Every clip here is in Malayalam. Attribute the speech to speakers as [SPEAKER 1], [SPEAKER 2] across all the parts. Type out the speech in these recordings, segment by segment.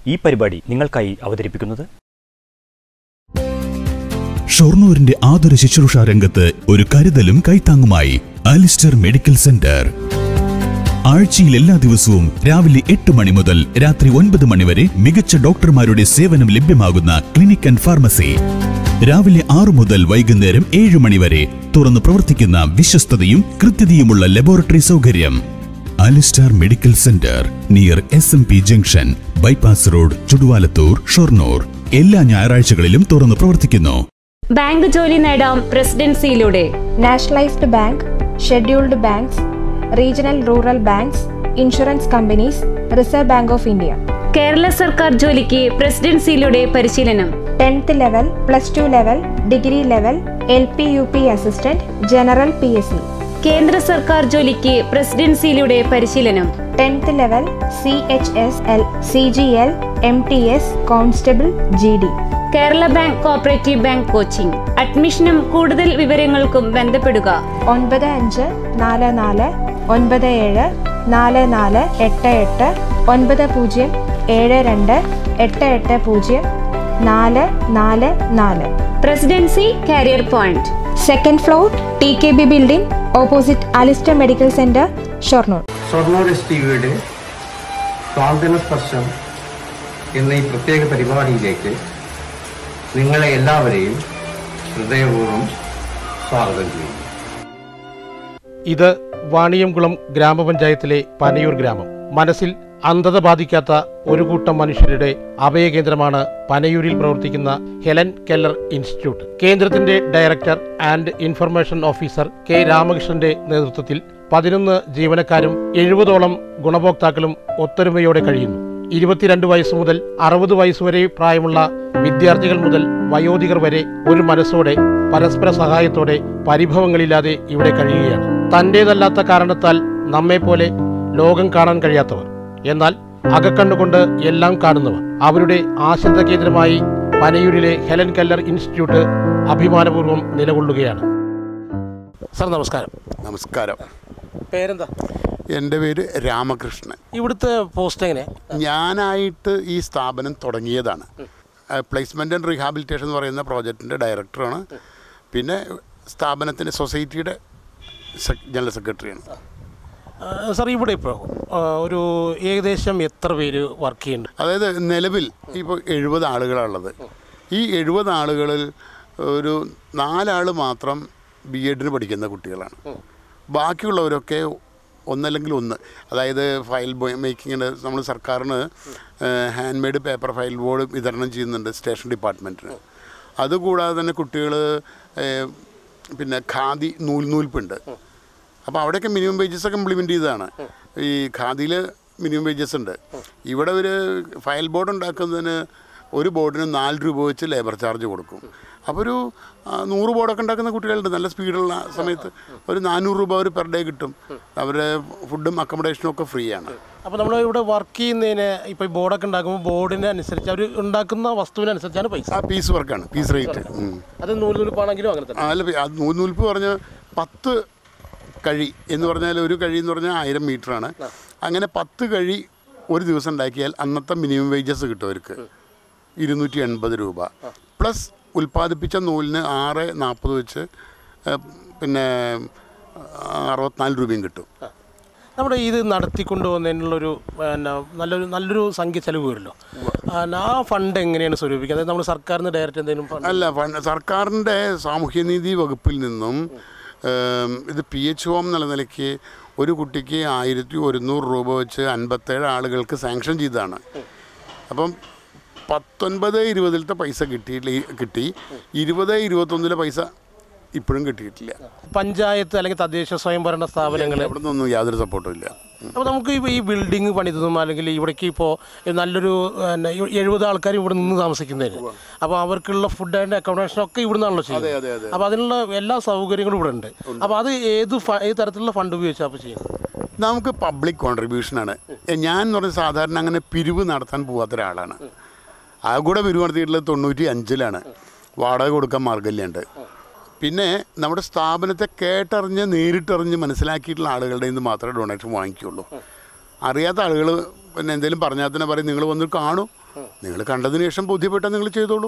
[SPEAKER 1] ഈ പരിപാടി നിങ്ങൾക്കായി അവതരിപ്പിക്കുന്നത്
[SPEAKER 2] ഷൊർണൂരിന്റെ ആതുര ശുശ്രൂഷ രംഗത്ത് ഒരു കരുതലും കൈത്താങ്ങുമായി അലിസ്റ്റർ മെഡിക്കൽ സെന്റർ ആഴ്ചയിൽ എല്ലാ ദിവസവും രാവിലെ എട്ട് മണി മുതൽ രാത്രി ഒൻപത് മണി വരെ മികച്ച ഡോക്ടർമാരുടെ സേവനം ലഭ്യമാകുന്ന ക്ലിനിക് ആൻഡ് ഫാർമസി രാവിലെ ആറു മുതൽ വൈകുന്നേരം ഏഴ് മണി വരെ തുറന്നു പ്രവർത്തിക്കുന്ന വിശ്വസ്തതയും കൃത്യതയുമുള്ള ലബോറട്ടറി സൗകര്യം Alistair medical centre near S M P junction bypass road Chuduvalathur Shoranur എല്ലാ ഞായറാഴ്ചകളിലും തുറന്നു പ്രവർത്തിക്കുന്നു
[SPEAKER 3] ബാങ്ക് ജോലി നേടാം പ്രസിഡൻസിയിലൂടെ
[SPEAKER 4] nationalised bank scheduled banks regional rural banks insurance companies Reserve Bank of India
[SPEAKER 3] Kerala സർക്കാർ ജോലിക്ക് പ്രസിഡൻസിയിലൂടെ പരിശീലനം
[SPEAKER 4] tenth level plus two level degree level L P U P assistant general P S C
[SPEAKER 3] കേന്ദ്ര സർക്കാർ ജോലിക്ക് പ്രസിഡൻസിയിലൂടെ പരിശീലനം
[SPEAKER 4] tenth level C H S L C G L M T S constable G D
[SPEAKER 3] Kerala bank cooperative bank coaching അഡ്മിഷനും കൂടുതൽ വിവരങ്ങൾക്കും ബന്ധപ്പെടുക
[SPEAKER 4] ഒൻപത് അഞ്ച് നാല് നാല് ഒൻപത് ഏഴ് നാല് നാല് എട്ട് എട്ട് ഒൻപത് പൂജ്യം ഏഴ് രണ്ട് എട്ട് എട്ട് പൂജ്യം നാല് നാല് നാല്
[SPEAKER 3] presidency career point
[SPEAKER 4] second floor T K B building opposite Alistair medical centre Shoranur
[SPEAKER 5] Shoranur S T വിയുടെ സ്വാതന്ത്ര്യ സ്പർശം എന്ന ഈ പ്രത്യേക പരിപാടിയിലേക്ക് നിങ്ങളെ എല്ലാവരെയും ഹൃദയപൂർവ്വം സ്വാഗതം ചെയ്യുന്നു
[SPEAKER 6] ഇത് വാണിയംകുളം ഗ്രാമപഞ്ചായത്തിലെ പനയൂർ ഗ്രാമം മനസ്സിൽ അന്ധത ബാധിക്കാത്ത ഒരു കൂട്ടം മനുഷ്യരുടെ അഭയകേന്ദ്രമാണ് പനയൂരിൽ പ്രവർത്തിക്കുന്ന ഹെലൻ കെല്ലർ ഇൻസ്റ്റിറ്റ്യൂട്ട് കേന്ദ്രത്തിന്റെ director and information officer K രാമകൃഷ്ണന്റെ നേതൃത്വത്തിൽ പതിനൊന്ന് ജീവനക്കാരും എഴുപതോളം ഗുണഭോക്താക്കളും ഒത്തൊരുമയോടെ കഴിയുന്നു ഇരുപത്തിരണ്ട് വയസ്സ് മുതൽ അറുപത് വയസ്സുവരെ പ്രായമുള്ള വിദ്യാർത്ഥികൾ മുതൽ വയോധികർ വരെ ഒരു മനസ്സോടെ പരസ്പര സഹായത്തോടെ പരിഭവങ്ങളില്ലാതെ ഇവിടെ കഴിയുകയാണ് തന്റേതല്ലാത്ത കാരണത്താൽ നമ്മെപ്പോലെ ലോകം കാണാൻ കഴിയാത്തവർ എന്നാൽ അകക്കണ്ണുകൊണ്ട് എല്ലാം കാണുന്നവർ അവരുടെ ആശ്രിത കേന്ദ്രമായി പനയൂരിലെ ഹെലൻ കെല്ലർ ഇൻസ്റ്റിറ്റ്യൂട്ട് അഭിമാനപൂർവ്വം നിലകൊള്ളുകയാണ് സർ നമസ്കാരം
[SPEAKER 7] നമസ്കാരം
[SPEAKER 6] പേരെന്താ
[SPEAKER 7] എൻ്റെ പേര് രാമകൃഷ്ണൻ
[SPEAKER 6] ഇവിടുത്തെ പോസ്റ്റ് എങ്ങനെ
[SPEAKER 7] ഞാനായിട്ട് ഈ സ്ഥാപനം തുടങ്ങിയതാണ് പ്ലേസ്മെൻ്റ് ആൻഡ് റീഹാബിലിറ്റേഷൻ എന്ന് പറയുന്ന പ്രോജക്റ്റിൻ്റെ ഡയറക്ടറാണ് പിന്നെ സ്ഥാപനത്തിൻ്റെ സൊസൈറ്റിയുടെ സെ- ജനറൽ സെക്രട്ടറിയാണ്
[SPEAKER 6] സർ ഇവിടെ ഇപ്പോൾ ഒരു ഏകദേശം എത്ര പേര് വർക്ക് ചെയ്യുന്നുണ്ട്
[SPEAKER 7] അതായത് നിലവിൽ ഇപ്പോൾ എഴുപത് ആളുകളാണുള്ളത് ഈ എഴുപത് ആളുകളിൽ ഒരു നാലാൾ മാത്രം ബി എഡിന് പഠിക്കുന്ന കുട്ടികളാണ് ബാക്കിയുള്ളവരൊക്കെ ഒന്നല്ലെങ്കിൽ ഒന്ന് അതായത് ഫയൽ മേക്കിങ്ങിന് നമ്മൾ സർക്കാരിന് hand made paper file board വിതരണം ചെയ്യുന്നുണ്ട് സ്റ്റേഷൻ ഡിപ്പാർട്ട്മെൻറ്റിന് അതുകൂടാതെ തന്നെ കുട്ടികൾ പിന്നെ ഖാദി നൂൽ നൂൽപ്പുണ്ട് അപ്പോൾ അവിടെയൊക്കെ മിനിമം വേജസ് ഒക്കെ ഇംപ്ലിമെൻ്റ് ചെയ്തതാണ് ഈ ഖാദിയിൽ മിനിമം വേജസ് ഉണ്ട് ഇവിടെ ഒരു ഫയൽ ബോർഡ് ഉണ്ടാക്കുന്നതിന് ഒരു ബോർഡിന് നാല് രൂപ വെച്ച് ലേബർ ചാർജ് കൊടുക്കും അപ്പോൾ ഒരു ആ, നൂറ് ബോർഡൊക്കെ ഉണ്ടാക്കുന്ന കുട്ടികളുണ്ട് നല്ല സ്പീഡുള്ള സമയത്ത് ഒരു നാനൂറ് രൂപ ഒരു പെർ ഡേ കിട്ടും അവരുടെ ഫുഡും അക്കോമഡേഷനും ഒക്കെ ഫ്രീ ആണ്
[SPEAKER 6] അപ്പോൾ നമ്മൾ ഇവിടെ വർക്ക് ചെയ്യുന്നതിന് ഇപ്പോൾ ഈ ബോർഡൊക്കെ ഉണ്ടാക്കുമ്പോൾ ബോർഡിന് അനുസരിച്ച് അവർ ഉണ്ടാക്കുന്ന വസ്തുവിനനുസരിച്ചാണ് പൈസ
[SPEAKER 7] ആ പീസ് വർക്കാണ് പീസ് റേറ്റ്
[SPEAKER 6] അത് നൂല് നൂൽപ്പാണെങ്കിലും അങ്ങനെ തന്നെ
[SPEAKER 7] അല്ല അത് നൂൽ നൂൽപ്പ് പറഞ്ഞ പത്ത് കഴി എന്ന് പറഞ്ഞാൽ ഒരു കഴി എന്ന് പറഞ്ഞാൽ ആയിരം മീറ്ററാണ് അങ്ങനെ പത്ത് കഴി ഒരു ദിവസം ഉണ്ടാക്കിയാൽ അന്നത്തെ മിനിമം വേജസ് കിട്ടും അവർക്ക് ഇരുന്നൂറ്റി എൺപത് രൂപ പ്ലസ് ഉൽപ്പാദിപ്പിച്ച നൂലിന് ആറ് നാൽപ്പത് വെച്ച് ഏഹ്, പിന്നെ അറുപത്തിനാല് രൂപയും കിട്ടും
[SPEAKER 6] നമ്മുടെ ഇത് നടത്തിക്കൊണ്ട് പോകുന്നതിനുള്ളൊരു പിന്നെ നല്ലൊരു നല്ലൊരു സംഖ്യ ചെലവ് വരുമല്ലോ പിന്നെ ആ ഫണ്ട് എങ്ങനെയാണ് സ്വരൂപിക്കുക അതായത് നമ്മൾ സർക്കാരിന് ഡയറക്റ്റ് എന്തെങ്കിലും ഫണ്ട്
[SPEAKER 7] അല്ല ഫണ്ട് സർക്കാരിൻ്റെ സാമൂഹ്യനീതി വകുപ്പിൽ നിന്നും ഏം, ഇത് പി എച്ച് ഹോം എന്നുള്ള നിലയ്ക്ക് ഒരു കുട്ടിക്ക് ആയിരത്തി ഒരുന്നൂറ് രൂപ വെച്ച് അൻപത്തേഴ് ആളുകൾക്ക് സാങ്ഷൻ ചെയ്തതാണ് അപ്പം പത്തൊൻപത് ഇരുപതിലത്തെ പൈസ കിട്ടിയില്ല കിട്ടി ഇരുപത് ഇരുപത്തൊന്നിലെ പൈസ ഇപ്പോഴും കിട്ടിയിട്ടില്ല
[SPEAKER 6] പഞ്ചായത്ത് അല്ലെങ്കിൽ തദ്ദേശ സ്വയംഭരണ സ്ഥാപനങ്ങൾ
[SPEAKER 7] അവിടെ നിന്നൊന്നും യാതൊരു സപ്പോർട്ടും ഇല്ല
[SPEAKER 6] അപ്പോൾ നമുക്ക് ഇപ്പോൾ ഈ ബിൽഡിംഗ് പണിതതും അല്ലെങ്കിൽ ഇവിടേക്ക് ഇപ്പോൾ നല്ലൊരു പിന്നെ എഴുപത് ആൾക്കാർ ഇവിടെ നിന്ന് താമസിക്കുന്നതിന് അപ്പോൾ അവർക്കുള്ള ഫുഡ് ആൻഡ് അക്കോമഡേഷൻ ഒക്കെ ഇവിടെ നിന്നാണല്ലോ ചെയ്യുന്നത് അപ്പോൾ അതിനുള്ള എല്ലാ സൗകര്യങ്ങളും ഇവിടെ ഉണ്ട് അപ്പോൾ അത് ഏത് ഫ- ഏത് തരത്തിലുള്ള ഫണ്ട് ഉപയോഗിച്ചാണ് അപ്പോൾ ചെയ്യുന്നത്
[SPEAKER 7] നമുക്ക് പബ്ലിക് കോൺട്രിബ്യൂഷനാണ് ഞാൻ എന്ന് പറഞ്ഞാൽ സാധാരണ അങ്ങനെ പിരിവ് നടത്താൻ പോകാത്ത ഒരാളാണ് ആ കൂടെ പിരിവ് നടത്തിയിട്ടുള്ളത് തൊണ്ണൂറ്റി അഞ്ചിലാണ് വാടക കൊടുക്കാൻ മാർഗമില്ലുണ്ട് പിന്നെ നമ്മുടെ സ്ഥാപനത്തെ കേട്ടറിഞ്ഞ് നേരിട്ടറിഞ്ഞ് മനസ്സിലാക്കിയിട്ടുള്ള ആളുകളുടെ നിന്ന് മാത്രമേ ഡൊണേഷൻ വാങ്ങിക്കുള്ളൂ അറിയാത്ത ആളുകൾ പിന്നെ എന്തെങ്കിലും പറഞ്ഞാൽ തന്നെ പറയും നിങ്ങൾ വന്ന് കാണൂ നിങ്ങൾ കണ്ടതിന് ശേഷം ബോധ്യപ്പെട്ടാൽ നിങ്ങൾ ചെയ്തോളൂ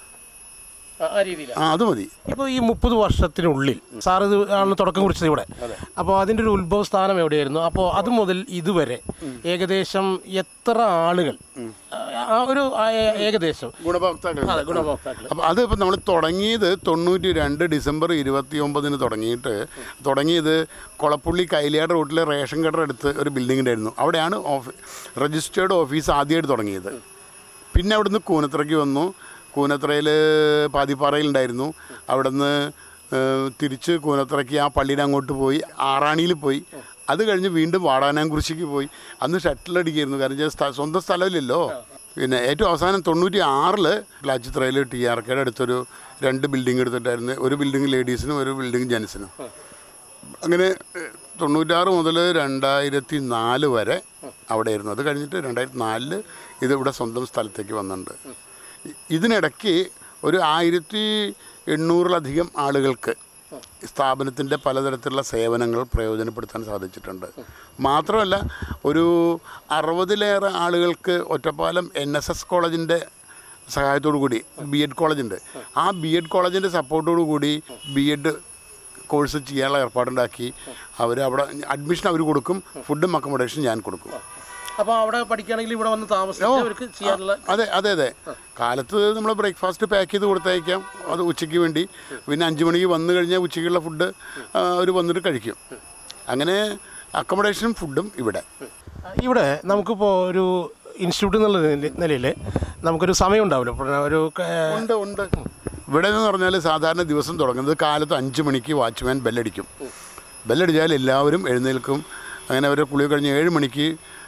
[SPEAKER 6] ആ രീതിയിലാണ്
[SPEAKER 7] ആ അത് മതി
[SPEAKER 6] ഇപ്പോൾ ഈ മുപ്പത് വർഷത്തിനുള്ളിൽ സാർ ഇത് ആണ് തുടക്കം കുറിച്ചത് ഇവിടെ അപ്പോൾ അതിൻ്റെ ഒരു ഉത്ഭവ സ്ഥാനം എവിടെയായിരുന്നു അപ്പോൾ അത് മുതൽ ഇതുവരെ ഏകദേശം എത്ര ആളുകൾ ആ ഒരു ആ, ഏ- ഏകദേശം
[SPEAKER 7] ഗുണഭോക്താക്കൾ
[SPEAKER 6] അതെ ഗുണഭോക്താക്കൾ
[SPEAKER 7] അപ്പോൾ അത് ഇപ്പം നമ്മൾ തുടങ്ങിയത് തൊണ്ണൂറ്റി രണ്ട് ഡിസംബർ ഇരുപത്തി ഒമ്പതിന് തുടങ്ങിയിട്ട് തുടങ്ങിയത് കൊളപ്പുള്ളി കൈലിയാട് റൂട്ടിലെ റേഷൻ കടയുടെ അടുത്ത് ഒരു ബിൽഡിംഗ് ഉണ്ടായിരുന്നു അവിടെയാണ് ഓഫീ രജിസ്റ്റേർഡ് ഓഫീസ് ആദ്യമായിട്ട് തുടങ്ങിയത് പിന്നെ അവിടുന്ന് കൂനത്രയ്ക്ക് വന്നു കൂനത്രയിൽ പാതിപ്പാറയിലുണ്ടായിരുന്നു അവിടുന്ന് ഏഹ്, തിരിച്ച് കൂനത്രയ്ക്ക് ആ പള്ളിയുടെ അങ്ങോട്ട് പോയി ആറാണിയിൽ പോയി അത് കഴിഞ്ഞ് വീണ്ടും വാടാനാംകുറിശിക്ക് പോയി അന്ന് ഷട്ടിലടിക്കായിരുന്നു കാരണം വെച്ചാൽ സ്ഥ- സ്വന്തം സ്ഥലമില്ലല്ലോ പിന്നെ ഏറ്റവും അവസാനം തൊണ്ണൂറ്റി ആറില് പ്ലാച്ചിത്രയിൽ ടി ആർ കെയുടെ അടുത്തൊരു രണ്ട് ബിൽഡിംഗ് എടുത്തിട്ടായിരുന്നു ഒരു ബിൽഡിംഗ് ലേഡീസിനും ഒരു ബിൽഡിംഗ് ജെൻസിനും അങ്ങനെ ഏഹ്, തൊണ്ണൂറ്റാറ് മുതൽ രണ്ടായിരത്തി നാല് വരെ അവിടെയായിരുന്നു അത് കഴിഞ്ഞിട്ട് രണ്ടായിരത്തി നാലില് ഇത് ഇവിടെ സ്വന്തം സ്ഥലത്തേക്ക് വന്നിട്ടുണ്ട് ഇ- ഇതിനിടയ്ക്ക് ഒരു ആയിരത്തി എണ്ണൂറിലധികം ആളുകൾക്ക് സ്ഥാപനത്തിൻ്റെ പലതരത്തിലുള്ള സേവനങ്ങൾ പ്രയോജനപ്പെടുത്താൻ സാധിച്ചിട്ടുണ്ട് മാത്രമല്ല ഒരു അറുപതിലേറെ ആളുകൾക്ക് ഒറ്റപ്പാലം എൻ എസ് എസ് കോളേജിൻ്റെ സഹായത്തോടു കൂടി ബി എഡ് കോളേജുണ്ട് ആ ബി എഡ് കോളേജിൻ്റെ സപ്പോർട്ടോടു കൂടി ബി എഡ് കോഴ്സ് ചെയ്യാനുള്ള ഏർപ്പാടുണ്ടാക്കി അവർ അവിടെ അഡ്മിഷൻ അവർ കൊടുക്കും ഫുഡും അക്കോമഡേഷൻ ഞാൻ കൊടുക്കും
[SPEAKER 6] അപ്പോൾ അവിടെ പഠിക്കുകയാണെങ്കിൽ ഇവിടെ വന്ന് താമസിച്ച് അവർക്ക് ചെയ്യാനുള്ള
[SPEAKER 7] അതെ അതെ അതെ കാലത്ത് നമ്മൾ ബ്രേക്ക്ഫാസ്റ്റ് പാക്ക് ചെയ്ത് കൊടുത്തയക്കാം അത് ഉച്ചയ്ക്ക് വേണ്ടി പിന്നെ അഞ്ച് മണിക്ക് വന്നു കഴിഞ്ഞാൽ ഉച്ചയ്ക്കുള്ള ഫുഡ് അവർ വന്നിട്ട് കഴിക്കും അങ്ങനെ അക്കോമഡേഷനും ഫുഡും ഇവിടെ
[SPEAKER 6] ഇവിടെ നമുക്കിപ്പോൾ ഒരു ഇൻസ്റ്റിറ്റ്യൂട്ട് എന്നുള്ള നിലയിൽ നമുക്കൊരു സമയം ഉണ്ടാവില്ല ഇപ്പോൾ ഒരു ഏഹ്,
[SPEAKER 7] ഉണ്ട് ഉണ്ട് ഇവിടെ എന്ന് പറഞ്ഞാൽ സാധാരണ ദിവസം തുടങ്ങുന്നത് കാലത്ത് അഞ്ച് മണിക്ക് വാച്ച്മാൻ ബെല്ലടിക്കും ബെല്ലടിച്ചാൽ എല്ലാവരും എഴുന്നേൽക്കും അങ്ങനെ അവരെ കുളി കഴിഞ്ഞ് ഏഴ് മണിക്ക്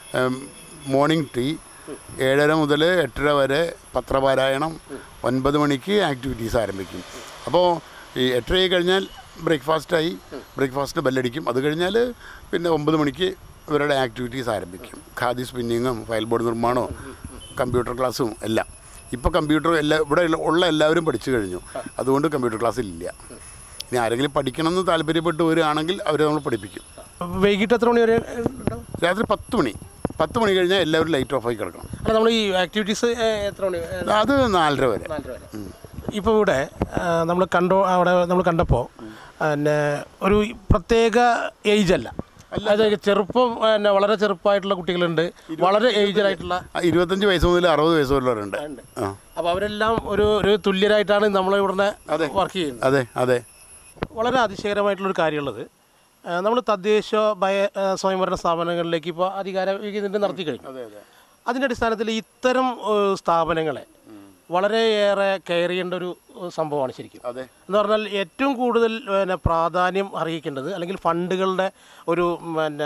[SPEAKER 7] മോർണിംഗ് ടീ ഏഴര മുതൽ എട്ടര വരെ പത്രപാരായണം ഒൻപത് മണിക്ക് ആക്ടിവിറ്റീസ് ആരംഭിക്കും അപ്പോൾ ഈ എട്ടരയായി കഴിഞ്ഞാൽ ബ്രേക്ക്ഫാസ്റ്റായി ബ്രേക്ക്ഫാസ്റ്റിന് ബെല്ലടിക്കും അത് കഴിഞ്ഞാൽ പിന്നെ ഒമ്പത് മണിക്ക് ഇവരുടെ ആക്ടിവിറ്റീസ് ആരംഭിക്കും ഖാദി സ്പിന്നിങ്ങും ഫയൽ ബോർഡ് നിർമ്മാണവും കമ്പ്യൂട്ടർ ക്ലാസ്സും എല്ലാം ഇപ്പോൾ കമ്പ്യൂട്ടർ എല്ലാ ഇവിടെ ഉള്ള- ഉള്ള എല്ലാവരും പഠിച്ചു കഴിഞ്ഞു അതുകൊണ്ട് കമ്പ്യൂട്ടർ ക്ലാസ് ഇല്ല ഇനി ആരെങ്കിലും പഠിക്കണമെന്ന് താല്പര്യപ്പെട്ട് വരികയാണെങ്കിൽ അവരെ നമ്മൾ പഠിപ്പിക്കും
[SPEAKER 6] വൈകിട്ട് എത്ര മണി വരെ ഉണ്ടാവും
[SPEAKER 7] രാത്രി പത്ത് മണി പത്ത് മണി കഴിഞ്ഞാൽ എല്ലാവരും ലൈറ്റ് ഓഫ് ആയി കിടക്കണം
[SPEAKER 6] അല്ല നമ്മൾ ഈ ആക്ടിവിറ്റീസ് എത്ര മണി ഏഹ്,
[SPEAKER 7] അത് നാലര വരെ
[SPEAKER 6] നാലര വരെ ഇപ്പോൾ ഇവിടെ നമ്മൾ കണ്ടോ അവിടെ നമ്മൾ കണ്ടപ്പോൾ പിന്നെ ഒരു പ്രത്യേക ഏജ് അല്ല അതായത് ചെറുപ്പം പിന്നെ വളരെ ചെറുപ്പമായിട്ടുള്ള കുട്ടികളുണ്ട് വളരെ ഏജ്ഡ് ആയിട്ടുള്ള
[SPEAKER 7] ആ, ഇരുപത്തഞ്ച് വയസ്സ് മുതൽ അറുപത് വയസ്സ് വരെയുണ്ട് ആ
[SPEAKER 6] അപ്പോൾ അവരെല്ലാം ഒരു ഒരു തുല്യരായിട്ടാണ് നമ്മൾ ഇവിടെ
[SPEAKER 7] അതെ.
[SPEAKER 6] വർക്ക് ചെയ്യുന്നത്
[SPEAKER 7] അതെ അതെ
[SPEAKER 6] വളരെ അതിശയകരമായിട്ടുള്ളൊരു കാര്യമുള്ളത് നമ്മൾ തദ്ദേശ ഭയ ആ, സ്വയംഭരണ സ്ഥാപനങ്ങളിലേക്ക് ഇപ്പോൾ അധികാര വികേന്ദ്രം നടത്തി കഴിഞ്ഞു അതിൻ്റെ അടിസ്ഥാനത്തിൽ ഇത്തരം ഏഹ്, സ്ഥാപനങ്ങളെ വളരെയേറെ കെയർ ചെയ്യേണ്ട ഒരു ഏഹ്, സംഭവമാണ് ശരിക്കും
[SPEAKER 7] അതെ
[SPEAKER 6] എന്ന് പറഞ്ഞാൽ ഏറ്റവും കൂടുതൽ പിന്നെ പ്രാധാന്യം അർഹിക്കേണ്ടത് അല്ലെങ്കിൽ ഫണ്ടുകളുടെ ഒരു പിന്നെ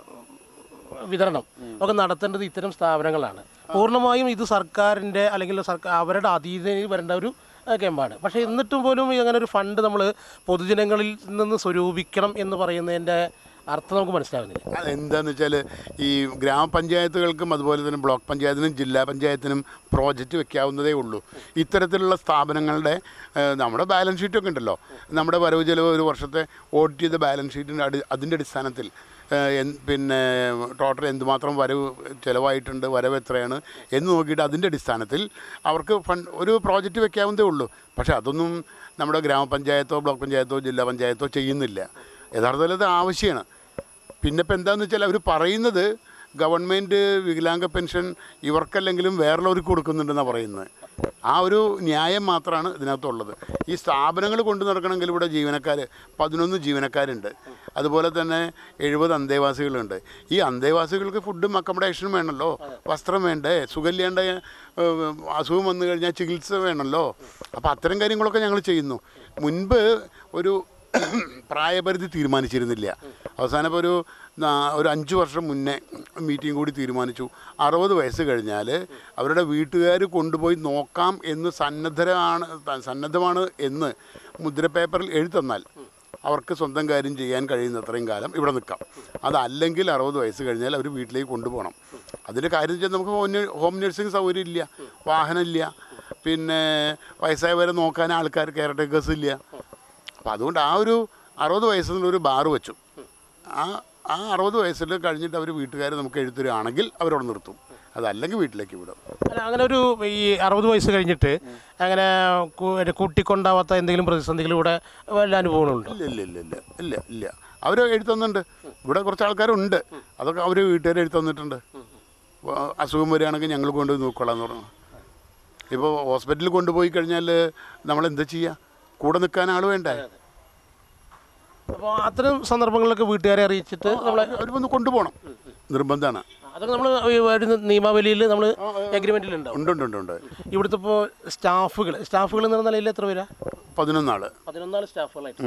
[SPEAKER 6] വിതരണം ഒക്കെ നടത്തേണ്ടത് ഇത്തരം സ്ഥാപനങ്ങളാണ് പൂർണ്ണമായും ഇത് സർക്കാരിൻ്റെ അല്ലെങ്കിൽ സർക്കാർ അവരുടെ അധീനതയിൽ വരേണ്ട ഒരു ഏഹ്, ക്യാമ്പാണ് പക്ഷേ എന്നിട്ടും പോലും അങ്ങനെ ഒരു ഫണ്ട് നമ്മൾ പൊതുജനങ്ങളിൽ നിന്ന് സ്വരൂപിക്കണം എന്ന് പറയുന്നതിൻ്റെ അർത്ഥം നമുക്ക് മനസ്സിലാവുന്നില്ല
[SPEAKER 7] അതെന്താന്ന് വെച്ചാൽ ഈ ഗ്രാമപഞ്ചായത്തുകൾക്കും അതുപോലെ തന്നെ ബ്ലോക്ക് പഞ്ചായത്തിനും ജില്ലാ പഞ്ചായത്തിനും പ്രോജക്റ്റ് വെക്കാവുന്നതേ ഉള്ളൂ ഇത്തരത്തിലുള്ള സ്ഥാപനങ്ങളുടെ ഏഹ്, നമ്മുടെ ബാലൻസ് ഷീറ്റൊക്കെ ഉണ്ടല്ലോ നമ്മുടെ വരവ് ചെലവ് ഒരു വർഷത്തെ ഓഡിറ്റ് ചെയ്ത ബാലൻസ് ഷീറ്റിൻ്റെ അടി അതിൻ്റെ അടിസ്ഥാനത്തിൽ ഏഹ്, എന്ത് പിന്നെ ടോട്ടൽ എന്തുമാത്രം വരവ് ചിലവായിട്ടുണ്ട് വരവ് എത്രയാണ് എന്ന് നോക്കിയിട്ട് അതിൻ്റെ അടിസ്ഥാനത്തിൽ അവർക്ക് ഫണ്ട് ഒരു പ്രോജക്റ്റ് വെക്കാവുന്നതേ ഉള്ളൂ പക്ഷേ അതൊന്നും നമ്മുടെ ഗ്രാമപഞ്ചായത്തോ ബ്ലോക്ക് പഞ്ചായത്തോ ജില്ലാ പഞ്ചായത്തോ ചെയ്യുന്നില്ല യഥാർത്ഥത്തിൽ അത് ആവശ്യമാണ് പിന്നെ ഇപ്പം എന്താണെന്ന് വെച്ചാൽ അവർ പറയുന്നത് ഗവൺമെൻറ് വികലാംഗ പെൻഷൻ ഇവർക്കല്ലെങ്കിലും വേറുള്ളവർക്ക് കൊടുക്കുന്നുണ്ടെന്നാണ് പറയുന്നത് ആ ഒരു ന്യായം മാത്രമാണ് ഇതിനകത്തുള്ളത് ഈ സ്ഥാപനങ്ങൾ കൊണ്ടു നടക്കണമെങ്കിൽ ഇവിടെ ജീവനക്കാർ പതിനൊന്ന് ജീവനക്കാരുണ്ട് അതുപോലെ തന്നെ എഴുപത് അന്തേവാസികളുണ്ട് ഈ അന്തേവാസികൾക്ക് ഫുഡും അക്കോമഡേഷനും വേണമല്ലോ വസ്ത്രം വേണ്ടേ സുഖല്യാണ്ട ഏഹ്, അസുഖം വന്നു കഴിഞ്ഞാൽ ചികിത്സ വേണമല്ലോ അപ്പോൾ അത്തരം കാര്യങ്ങളൊക്കെ ഞങ്ങൾ ചെയ്യുന്നു മുൻപ് ഒരു പ്രായപരിധി തീരുമാനിച്ചിരുന്നില്ല അവസാനം ഇപ്പോൾ ഒരു നാ- ഒരു അഞ്ച് വർഷം മുന്നേ മീറ്റിംഗ് കൂടി തീരുമാനിച്ചു അറുപത് വയസ്സ് കഴിഞ്ഞാൽ അവരുടെ വീട്ടുകാർ കൊണ്ടുപോയി നോക്കാം എന്ന് സന്നദ്ധരാണ് സന്നദ്ധമാണ് എന്ന് മുദ്രപേപ്പറിൽ എഴുതന്നാൽ അവർക്ക് സ്വന്തം കാര്യം ചെയ്യാൻ കഴിയുന്നത്രയും കാലം ഇവിടെ നിൽക്കാം അതല്ലെങ്കിൽ അറുപത് വയസ്സ് കഴിഞ്ഞാൽ അവർ വീട്ടിലേക്ക് കൊണ്ടുപോകണം അതിൻ്റെ കാര്യം വെച്ചാൽ നമുക്ക് ഹോം നേ- ഹോം നഴ്സിംഗ് സൗകര്യം ഇല്ല വാഹനമില്ല പിന്നെ വയസ്സായവരെ നോക്കാൻ ആൾക്കാർ കെയർ ടേക്കേഴ്സ് ഇല്ല അപ്പോൾ അതുകൊണ്ട് ആ ഒരു അറുപത് വയസ്സിൽ ഒരു ബാറ് വെച്ചു ആ ആ അറുപത് വയസ്സിൽ കഴിഞ്ഞിട്ട് അവർ വീട്ടുകാർ നമുക്ക് എഴുത്തരുകയാണെങ്കിൽ അവരവിടെ നിർത്തും അതല്ലെങ്കിൽ വീട്ടിലേക്ക് വിടും
[SPEAKER 6] അല്ല അങ്ങനെ ഒരു ഈ അറുപത് വയസ്സ് കഴിഞ്ഞിട്ട് അങ്ങനെ കു- ഒരു കൂട്ടിക്കൊണ്ടാവാത്ത എന്തെങ്കിലും പ്രതിസന്ധികൾ ഇവിടെ വല്ല അനുഭവങ്ങളുണ്ടോ
[SPEAKER 7] ഇല്ല ഇല്ല ഇല്ല ഇല്ല ഇല്ല ഇല്ല അവർ എഴുത്തന്നുണ്ട് ഇവിടെ കുറച്ച് ആൾക്കാരുണ്ട് അതൊക്കെ അവർ വീട്ടുകാർ എഴുത്തന്നിട്ടുണ്ട് അസുഖം വരികയാണെങ്കിൽ ഞങ്ങൾ കൊണ്ടുപോയി നോക്കിക്കൊള്ളാം എന്ന് പറഞ്ഞു ഇപ്പോൾ ഹോസ്പിറ്റലിൽ കൊണ്ടുപോയി കഴിഞ്ഞാൽ നമ്മൾ എന്താ ചെയ്യുക കൂടെ നിൽക്കാൻ ആൾ വേണ്ടേ
[SPEAKER 6] അപ്പോൾ അത്തരം സന്ദർഭങ്ങളിലൊക്കെ വീട്ടുകാരെ അറിയിച്ചിട്ട് നമ്മളെ
[SPEAKER 7] അവർ വന്ന് കൊണ്ടുപോകണം നിർബന്ധമാണ്
[SPEAKER 6] അതൊക്കെ നമ്മൾ വരുന്ന നിയമാവലിയിൽ നമ്മൾ എഗ്രിമെൻറ്റിലുണ്ടാവും
[SPEAKER 7] ഉണ്ട് ഉണ്ട് ഉണ്ട് ഉണ്ട്
[SPEAKER 6] ഇവിടുത്തെ ഇപ്പോൾ സ്റ്റാഫുകൾ സ്റ്റാഫുകൾ എന്ന് പറഞ്ഞ നിലയിൽ എത്ര പേരാ
[SPEAKER 7] പതിനൊന്നാൾ
[SPEAKER 6] പതിനൊന്നാല് സ്റ്റാഫുകളായിട്ട്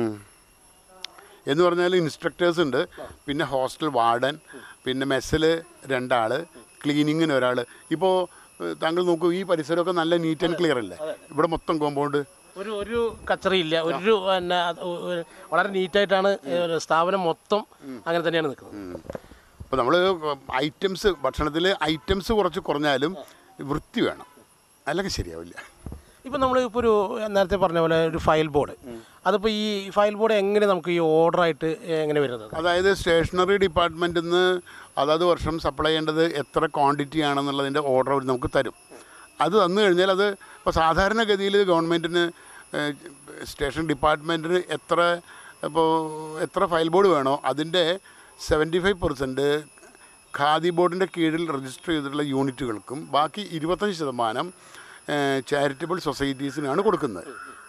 [SPEAKER 7] എന്ന് പറഞ്ഞാൽ ഇൻസ്ട്രക്ടേഴ്സ് ഉണ്ട് പിന്നെ ഹോസ്റ്റൽ വാർഡൻ പിന്നെ മെസ്സിൽ രണ്ടാൾ ക്ലീനിങ്ങിന് ഒരാൾ ഇപ്പോൾ താങ്കൾ നോക്കൂ ഈ പരിസരമൊക്കെ നല്ല നീറ്റ് ആൻഡ് ക്ലിയർ അല്ലേ ഇവിടെ മൊത്തം കോമ്പൗണ്ട്
[SPEAKER 6] ഒരു ഒരു കച്ചറിയില്ല ഒരു പിന്നെ അത് ഒരു വളരെ നീറ്റായിട്ടാണ് ഒരു സ്ഥാപനം മൊത്തം അങ്ങനെ തന്നെയാണ് നിൽക്കുന്നത്
[SPEAKER 7] അപ്പോൾ നമ്മൾ ഐറ്റംസ് ഭക്ഷണത്തിൽ ഐറ്റംസ് കുറച്ച് കുറഞ്ഞാലും വൃത്തി വേണം അല്ലെങ്കിൽ ശരിയാവില്ല
[SPEAKER 6] ഇപ്പം നമ്മൾ ഇപ്പോൾ ഒരു നേരത്തെ പറഞ്ഞ പോലെ ഒരു ഫയൽ ബോർഡ് അതിപ്പോൾ ഈ ഫയൽ ബോർഡ് എങ്ങനെ നമുക്ക് ഈ ഓർഡറായിട്ട് എങ്ങനെ വരുന്നത്
[SPEAKER 7] അതായത് സ്റ്റേഷനറി ഡിപ്പാർട്ട്മെൻറ്റിൽ നിന്ന് അതാത് വർഷം സപ്ലൈ ചെയ്യേണ്ടത് എത്ര ക്വാണ്ടിറ്റി ആണെന്നുള്ളതിൻ്റെ ഓർഡർ അവർ നമുക്ക് തരും അത് തന്നു കഴിഞ്ഞാൽ അത് ഇപ്പോൾ സാധാരണഗതിയിൽ ഗവൺമെൻറ്റിന് സ്റ്റേഷൻ ഡിപ്പാർട്ട്മെൻറ്റിന് എത്ര ഇപ്പോൾ എത്ര ഫയൽ ബോർഡ് വേണോ അതിൻ്റെ സെവൻറ്റി ഫൈവ് പെർസെൻറ്റ് ഖാദി ബോർഡിൻ്റെ കീഴിൽ രജിസ്റ്റർ ചെയ്തിട്ടുള്ള യൂണിറ്റുകൾക്കും ബാക്കി ഇരുപത്തഞ്ച് ശതമാനം ചാരിറ്റബിൾ സൊസൈറ്റീസിനാണ് കൊടുക്കുന്നത്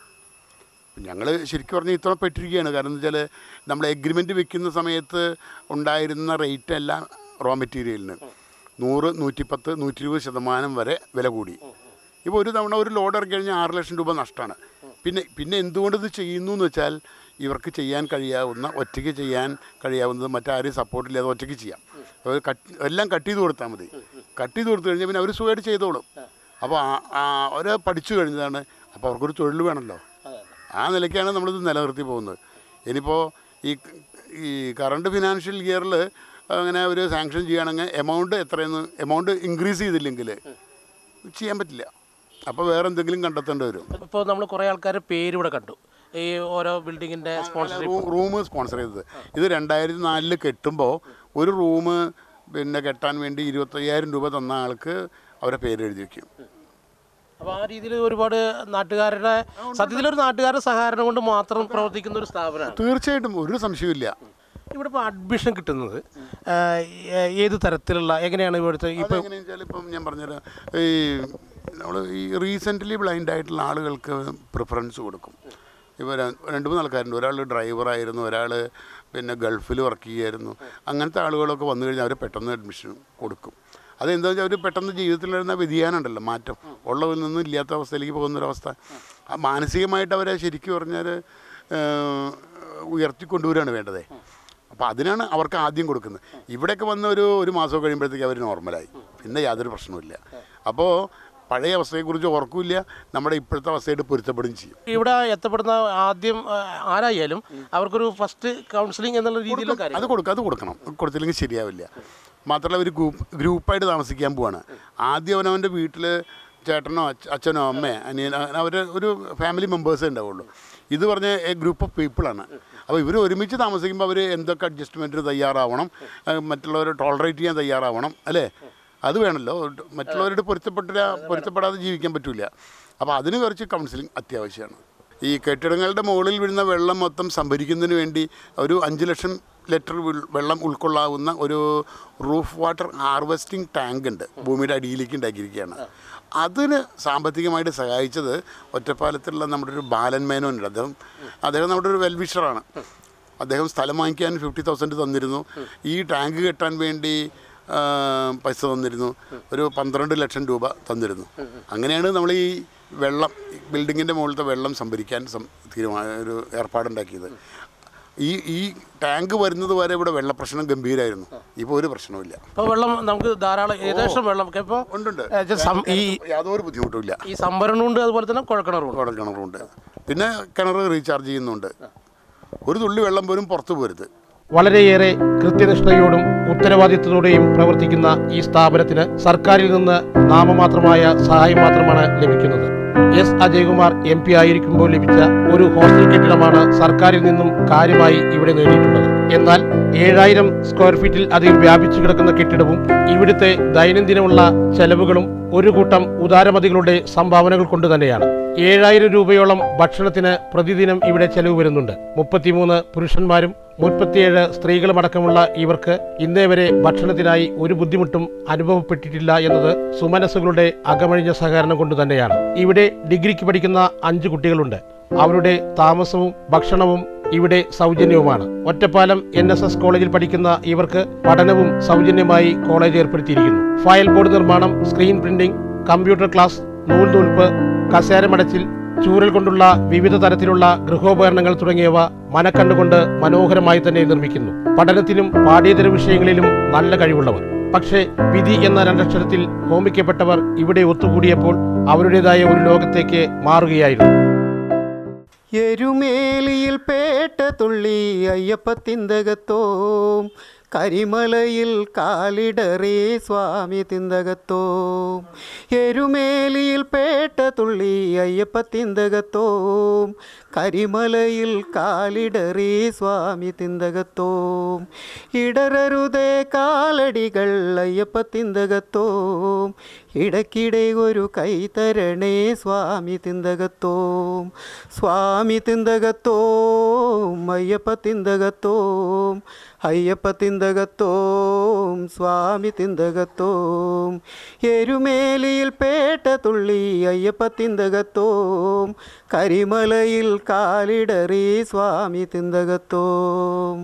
[SPEAKER 7] ഞങ്ങൾ ശരിക്കും പറഞ്ഞാൽ ഇത്ര പെട്ടിരിക്കുകയാണ് കാരണം എന്ന് വെച്ചാൽ നമ്മൾ എഗ്രിമെൻ്റ് വെക്കുന്ന സമയത്ത് ഉണ്ടായിരുന്ന റേറ്റ് അല്ല റോ മെറ്റീരിയലിന് നൂറ് നൂറ്റിപ്പത്ത് നൂറ്റി ഇരുപത് ശതമാനം വരെ വില കൂടി ഇപ്പോൾ ഒരു തവണ ഒരു ലോഡ് ഇറക്കി കഴിഞ്ഞാൽ ആറ് ലക്ഷം രൂപ നഷ്ടമാണ് പിന്നെ പിന്നെ എന്തുകൊണ്ട് ഇത് ചെയ്യുന്നു എന്ന് വെച്ചാൽ ഇവർക്ക് ചെയ്യാൻ കഴിയാവുന്ന ഒറ്റയ്ക്ക് ചെയ്യാൻ കഴിയാവുന്നത് മറ്റാരും സപ്പോർട്ടില്ലാതെ ഒറ്റയ്ക്ക് ചെയ്യാം അവർ കട്ട് എല്ലാം കട്ട് ചെയ്ത് കൊടുത്താൽ മതി കട്ട് ചെയ്ത് കൊടുത്തു കഴിഞ്ഞാൽ പിന്നെ അവർ സുഖമായിട്ട് ചെയ്തോളും അപ്പോൾ അവർ പഠിച്ചു കഴിഞ്ഞതാണ് അപ്പോൾ അവർക്കൊരു തൊഴിൽ വേണമല്ലോ ആ നിലയ്ക്കാണ് നമ്മളിത് നിലനിർത്തി പോകുന്നത് ഇനിയിപ്പോൾ ഈ ഈ കറണ്ട് ഫിനാൻഷ്യൽ ഇയറിൽ അങ്ങനെ ഒരു സാങ്ഷൻ ചെയ്യുകയാണെങ്കിൽ എമൗണ്ട് എത്രയെന്ന് എമൗണ്ട് ഇൻക്രീസ് ചെയ്തില്ലെങ്കിൽ ചെയ്യാൻ പറ്റില്ല അപ്പോൾ വേറെ എന്തെങ്കിലും കണ്ടെത്തേണ്ടി വരും
[SPEAKER 6] ഇപ്പോൾ നമ്മൾ കുറേ ആൾക്കാരുടെ പേര് ഇവിടെ കണ്ടു ഈ ഓരോ ബിൽഡിങ്ങിൻ്റെ സ്പോൺസർഷിപ്പ്
[SPEAKER 7] റൂം സ്പോൺസർ ചെയ്തത് ഇത് രണ്ടായിരത്തി നാലിൽ കെട്ടുമ്പോൾ ഒരു റൂം പിന്നെ കെട്ടാൻ വേണ്ടി ഇരുപത്തയ്യായിരം രൂപ തന്ന ആൾക്ക് അവരെ പേര് എഴുതി വയ്ക്കും
[SPEAKER 6] അപ്പോൾ ആ രീതിയിൽ ഒരുപാട് നാട്ടുകാരുടെ സത്യത്തിൽ ഒരു നാട്ടുകാരുടെ സഹകരണം കൊണ്ട് മാത്രം പ്രവർത്തിക്കുന്ന ഒരു സ്ഥാപനമാണ്
[SPEAKER 7] തീർച്ചയായിട്ടും ഒരു സംശയമില്ല
[SPEAKER 6] ഇവിടെ ഇപ്പോൾ അഡ്മിഷൻ കിട്ടുന്നത് ആ, ഏ- ഏത് തരത്തിലുള്ള എങ്ങനെയാണ് ഇവിടുത്തെ ഇപ്പോൾ
[SPEAKER 7] എങ്ങനെയാണെന്ന് വെച്ചാൽ ഇപ്പം ഞാൻ പറഞ്ഞുതരാം ഈ നമ്മൾ ഈ റീസെൻ്റ്ലി ബ്ലൈൻഡ് ആയിട്ടുള്ള ആളുകൾക്ക് പ്രിഫറൻസ് കൊടുക്കും ഇപ്പോൾ രണ്ട് മൂന്ന് ആൾക്കാരുണ്ട് ഒരാൾ ഡ്രൈവറായിരുന്നു ഒരാൾ പിന്നെ ഗൾഫിൽ വർക്ക് ചെയ്യുമായിരുന്നു അങ്ങനത്തെ ആളുകളൊക്കെ വന്നു കഴിഞ്ഞാൽ അവർ പെട്ടെന്ന് അഡ്മിഷൻ കൊടുക്കും അതെന്താ വെച്ചാൽ അവർ പെട്ടെന്ന് ജീവിതത്തിൽ വരുന്ന വ്യതിയാനം ഉണ്ടല്ലോ മാറ്റം ഉള്ളതിൽ നിന്നും ഇല്ലാത്ത അവസ്ഥയിലേക്ക് പോകുന്നൊരവസ്ഥ ആ മാനസികമായിട്ട് അവരെ ശരിക്കും പറഞ്ഞാൽ ഉയർത്തിക്കൊണ്ടുവരികയാണ് വേണ്ടത് അപ്പോൾ അതിനാണ് അവർക്ക് ആദ്യം കൊടുക്കുന്നത് ഇവിടെയൊക്കെ വന്ന ഒരു ഒരു മാസം കഴിയുമ്പോഴത്തേക്ക് അവർ നോർമലായി പിന്നെ യാതൊരു പ്രശ്നവുമില്ല അപ്പോൾ പഴയ അവസ്ഥയെക്കുറിച്ച് ഓർക്കില്ല നമ്മുടെ ഇപ്പോഴത്തെ അവസ്ഥയായിട്ട് പൊരുത്തപ്പെടുകയും ചെയ്യും
[SPEAKER 6] ഇവിടെ എത്തപ്പെടുന്ന ആദ്യം ആ, ആരായാലും അവർക്കൊരു ഫസ്റ്റ് കൗൺസിലിംഗ് എന്നുള്ള രീതിയിലുള്ള കാര്യം
[SPEAKER 7] അത് കൊടുക്കുക അത് കൊടുക്കണം കൊടുത്തില്ലെങ്കിൽ ശരിയാവില്ല മാത്രമല്ല ഒരു ഗ്രൂപ്പ് ഗ്രൂപ്പായിട്ട് താമസിക്കാൻ പോവാണ് ആദ്യം അവനവൻ്റെ വീട്ടിൽ ചേട്ടനോ അച്ഛ- അച്ഛനോ അമ്മയോ അനിയനോ അവർ ഒരു ഫാമിലി മെമ്പേഴ്സേ ഉണ്ടാവുള്ളൂ ഇത് പറഞ്ഞ എ ഗ്രൂപ്പ് ഓഫ് പീപ്പിളാണ് അപ്പോൾ ഇവർ ഒരുമിച്ച് താമസിക്കുമ്പോൾ അവർ എന്തൊക്കെ അഡ്ജസ്റ്റ്മെൻറ്റിന് തയ്യാറാവണം ഏഹ് മറ്റുള്ളവരെ ടോളറേറ്റ് ചെയ്യാൻ തയ്യാറാവണം അല്ലേ അത് വേണമല്ലോ മറ്റുള്ളവരോട് പൊരുത്തപ്പെട്ട പൊരുത്തപ്പെടാതെ ജീവിക്കാൻ പറ്റില്ല അപ്പോൾ അതിന് കുറച്ച് കൗൺസിലിംഗ് അത്യാവശ്യമാണ് ഈ കെട്ടിടങ്ങളുടെ മുകളിൽ വീഴുന്ന വെള്ളം മൊത്തം സംഭരിക്കുന്നതിന് വേണ്ടി ഒരു അഞ്ച് ലക്ഷം ലിറ്റർ വെൾ- വെള്ളം ഉൾക്കൊള്ളാവുന്ന ഒരു റൂഫ് വാട്ടർ ഹാർവെസ്റ്റിംഗ് ടാങ്ക് ഉണ്ട് ഭൂമിയുടെ അടിയിലേക്ക് ഉണ്ടാക്കിയിരിക്കുകയാണ് അതിന് സാമ്പത്തികമായിട്ട് സഹായിച്ചത് ഒറ്റപ്പാലത്തുള്ള നമ്മുടെ ഒരു ബാലൻ മേനോനുണ്ട് അദ്ദേഹം അദ്ദേഹം നമ്മുടെ ഒരു വെൽവിഷറാണ് അദ്ദേഹം സ്ഥലം വാങ്ങിക്കാൻ ഫിഫ്റ്റി തൗസൻഡ് തന്നിരുന്നു ഈ ടാങ്ക് കെട്ടാൻ വേണ്ടി ആ, പൈസ തന്നിരുന്നു ഒരു പന്ത്രണ്ട് ലക്ഷം രൂപ തന്നിരുന്നു അങ്ങനെയാണ് നമ്മൾ ഈ വെള്ളം ബിൽഡിങ്ങിൻ്റെ മുകളിലത്തെ വെള്ളം സംഭരിക്കാൻ സം- തീരുമാന ഒരു ഏർപ്പാടുണ്ടാക്കിയത് ഈ ഈ ടാങ്ക് വരുന്നത് വരെ ഇവിടെ വെള്ളപ്രശ്നം ഗംഭീരമായിരുന്നു ഇപ്പോൾ ഒരു പ്രശ്നവുമില്ല
[SPEAKER 6] ഇപ്പോൾ വെള്ളം നമുക്ക് ധാരാളം ഏകദേശം വെള്ളം ഇപ്പോൾ
[SPEAKER 7] ഉണ്ടുണ്ട്
[SPEAKER 6] ഈ
[SPEAKER 7] യാതൊരു ബുദ്ധിമുട്ടുമില്ല
[SPEAKER 6] ഈ സംഭരണമുണ്ട് അതുപോലെ തന്നെ കുഴക്കിണറുണ്ട്
[SPEAKER 7] കുഴൽ കിണറുണ്ട് പിന്നെ കിണർ റീചാർജ് ചെയ്യുന്നുണ്ട് ഒരു തുള്ളി വെള്ളം പോലും പുറത്തു പോരുത്
[SPEAKER 6] വളരെയേറെ കൃത്യനിഷ്ഠയോടും ഉത്തരവാദിത്വത്തോടെയും പ്രവർത്തിക്കുന്ന ഈ സ്ഥാപനത്തിന് സർക്കാരിൽ നിന്ന് നാമമാത്രമായ സഹായം മാത്രമാണ് ലഭിക്കുന്നത് എസ് അജയകുമാർ എം പി ആയിരിക്കുമ്പോൾ ലഭിച്ച ഒരു ഹോസ്റ്റൽ കെട്ടിടമാണ് സർക്കാരിൽ നിന്നും കാര്യമായി ഇവിടെ നേടിയിട്ടുള്ളത് എന്നാൽ ഏഴായിരം സ്ക്വയർ ഫീറ്റിൽ അധികം വ്യാപിച്ചു കിടക്കുന്ന കെട്ടിടവും ഇവിടുത്തെ ദൈനംദിനമുള്ള ചെലവുകളും ഒരു കൂട്ടം ഉദാരമതികളുടെ സംഭാവനകൾ കൊണ്ട് തന്നെയാണ് ഏഴായിരം രൂപയോളം ഭക്ഷണത്തിന് പ്രതിദിനം ഇവിടെ ചെലവ് വരുന്നുണ്ട് മുപ്പത്തിമൂന്ന് പുരുഷന്മാരും മുപ്പത്തിയേഴ് സ്ത്രീകളുമടക്കമുള്ള ഇവർക്ക് ഇന്നേ വരെ ഭക്ഷണത്തിനായി ഒരു ബുദ്ധിമുട്ടും അനുഭവപ്പെട്ടിട്ടില്ല എന്നത് സുമനസ്സുകളുടെ അകമഴിഞ്ഞ സഹകരണം കൊണ്ട് തന്നെയാണ് ഇവിടെ ഡിഗ്രിക്ക് പഠിക്കുന്ന അഞ്ച് കുട്ടികളുണ്ട് അവരുടെ താമസവും ഭക്ഷണവും ഇവിടെ സൗജന്യവുമാണ് ഒറ്റപ്പാലം എൻ എസ് എസ് കോളേജിൽ പഠിക്കുന്ന ഇവർക്ക് പഠനവും സൗജന്യമായി കോളേജ് ഏർപ്പെടുത്തിയിരിക്കുന്നു ഫയൽ ബോർഡ് നിർമ്മാണം സ്ക്രീൻ പ്രിന്റിംഗ് കമ്പ്യൂട്ടർ ക്ലാസ് നൂൽ നൂൽപ്പ് കസേരമടച്ചിൽ ചൂരൽ കൊണ്ടുള്ള വിവിധ തരത്തിലുള്ള ഗൃഹോപകരണങ്ങൾ തുടങ്ങിയവ മനക്കണ്ണുകൊണ്ട് മനോഹരമായി തന്നെ നിർമ്മിക്കുന്നു പഠനത്തിലും പാഠ്യേതര വിഷയങ്ങളിലും നല്ല കഴിവുള്ളവർ പക്ഷേ വിധി എന്ന രണ്ടക്ഷരത്തിൽ ഹോമിക്കപ്പെട്ടവർ ഇവിടെ ഒത്തുകൂടിയപ്പോൾ അവരുടേതായ ഒരു ലോകത്തേക്ക് മാറുകയായിരുന്നു
[SPEAKER 8] എരുമേലിയിൽ പേട്ട തുള്ളി അയ്യപ്പത്തിന്തകത്തോം കരിമലയിൽ കാലിടറി സ്വാമി തിന്തകത്തോം എരുമേലിയിൽ പേട്ട തുള്ളി അയ്യപ്പത്തിന്തകത്തോം കരിമലയിൽ കാലിടറി സ്വാമി തിന്തകത്തോം ഇടരരുതേ കാലടികൾ അയ്യപ്പത്തിന്തകത്തോം ഇടയ്ക്കിടെ ഒരു കൈ തരണേ സ്വാമി തിന്തകത്തോം സ്വാമി തിന്തകത്തോം അയ്യപ്പ തിന്തകത്തോം അയ്യപ്പ തിന്തകത്തോം സ്വാമി തിന്തകത്തോം എരുമേലിയിൽ പേട്ട തുള്ളി അയ്യപ്പ തിന്തകത്തോം കരിമലയിൽ കാലിടറി സ്വാമി തിന്തകത്തോം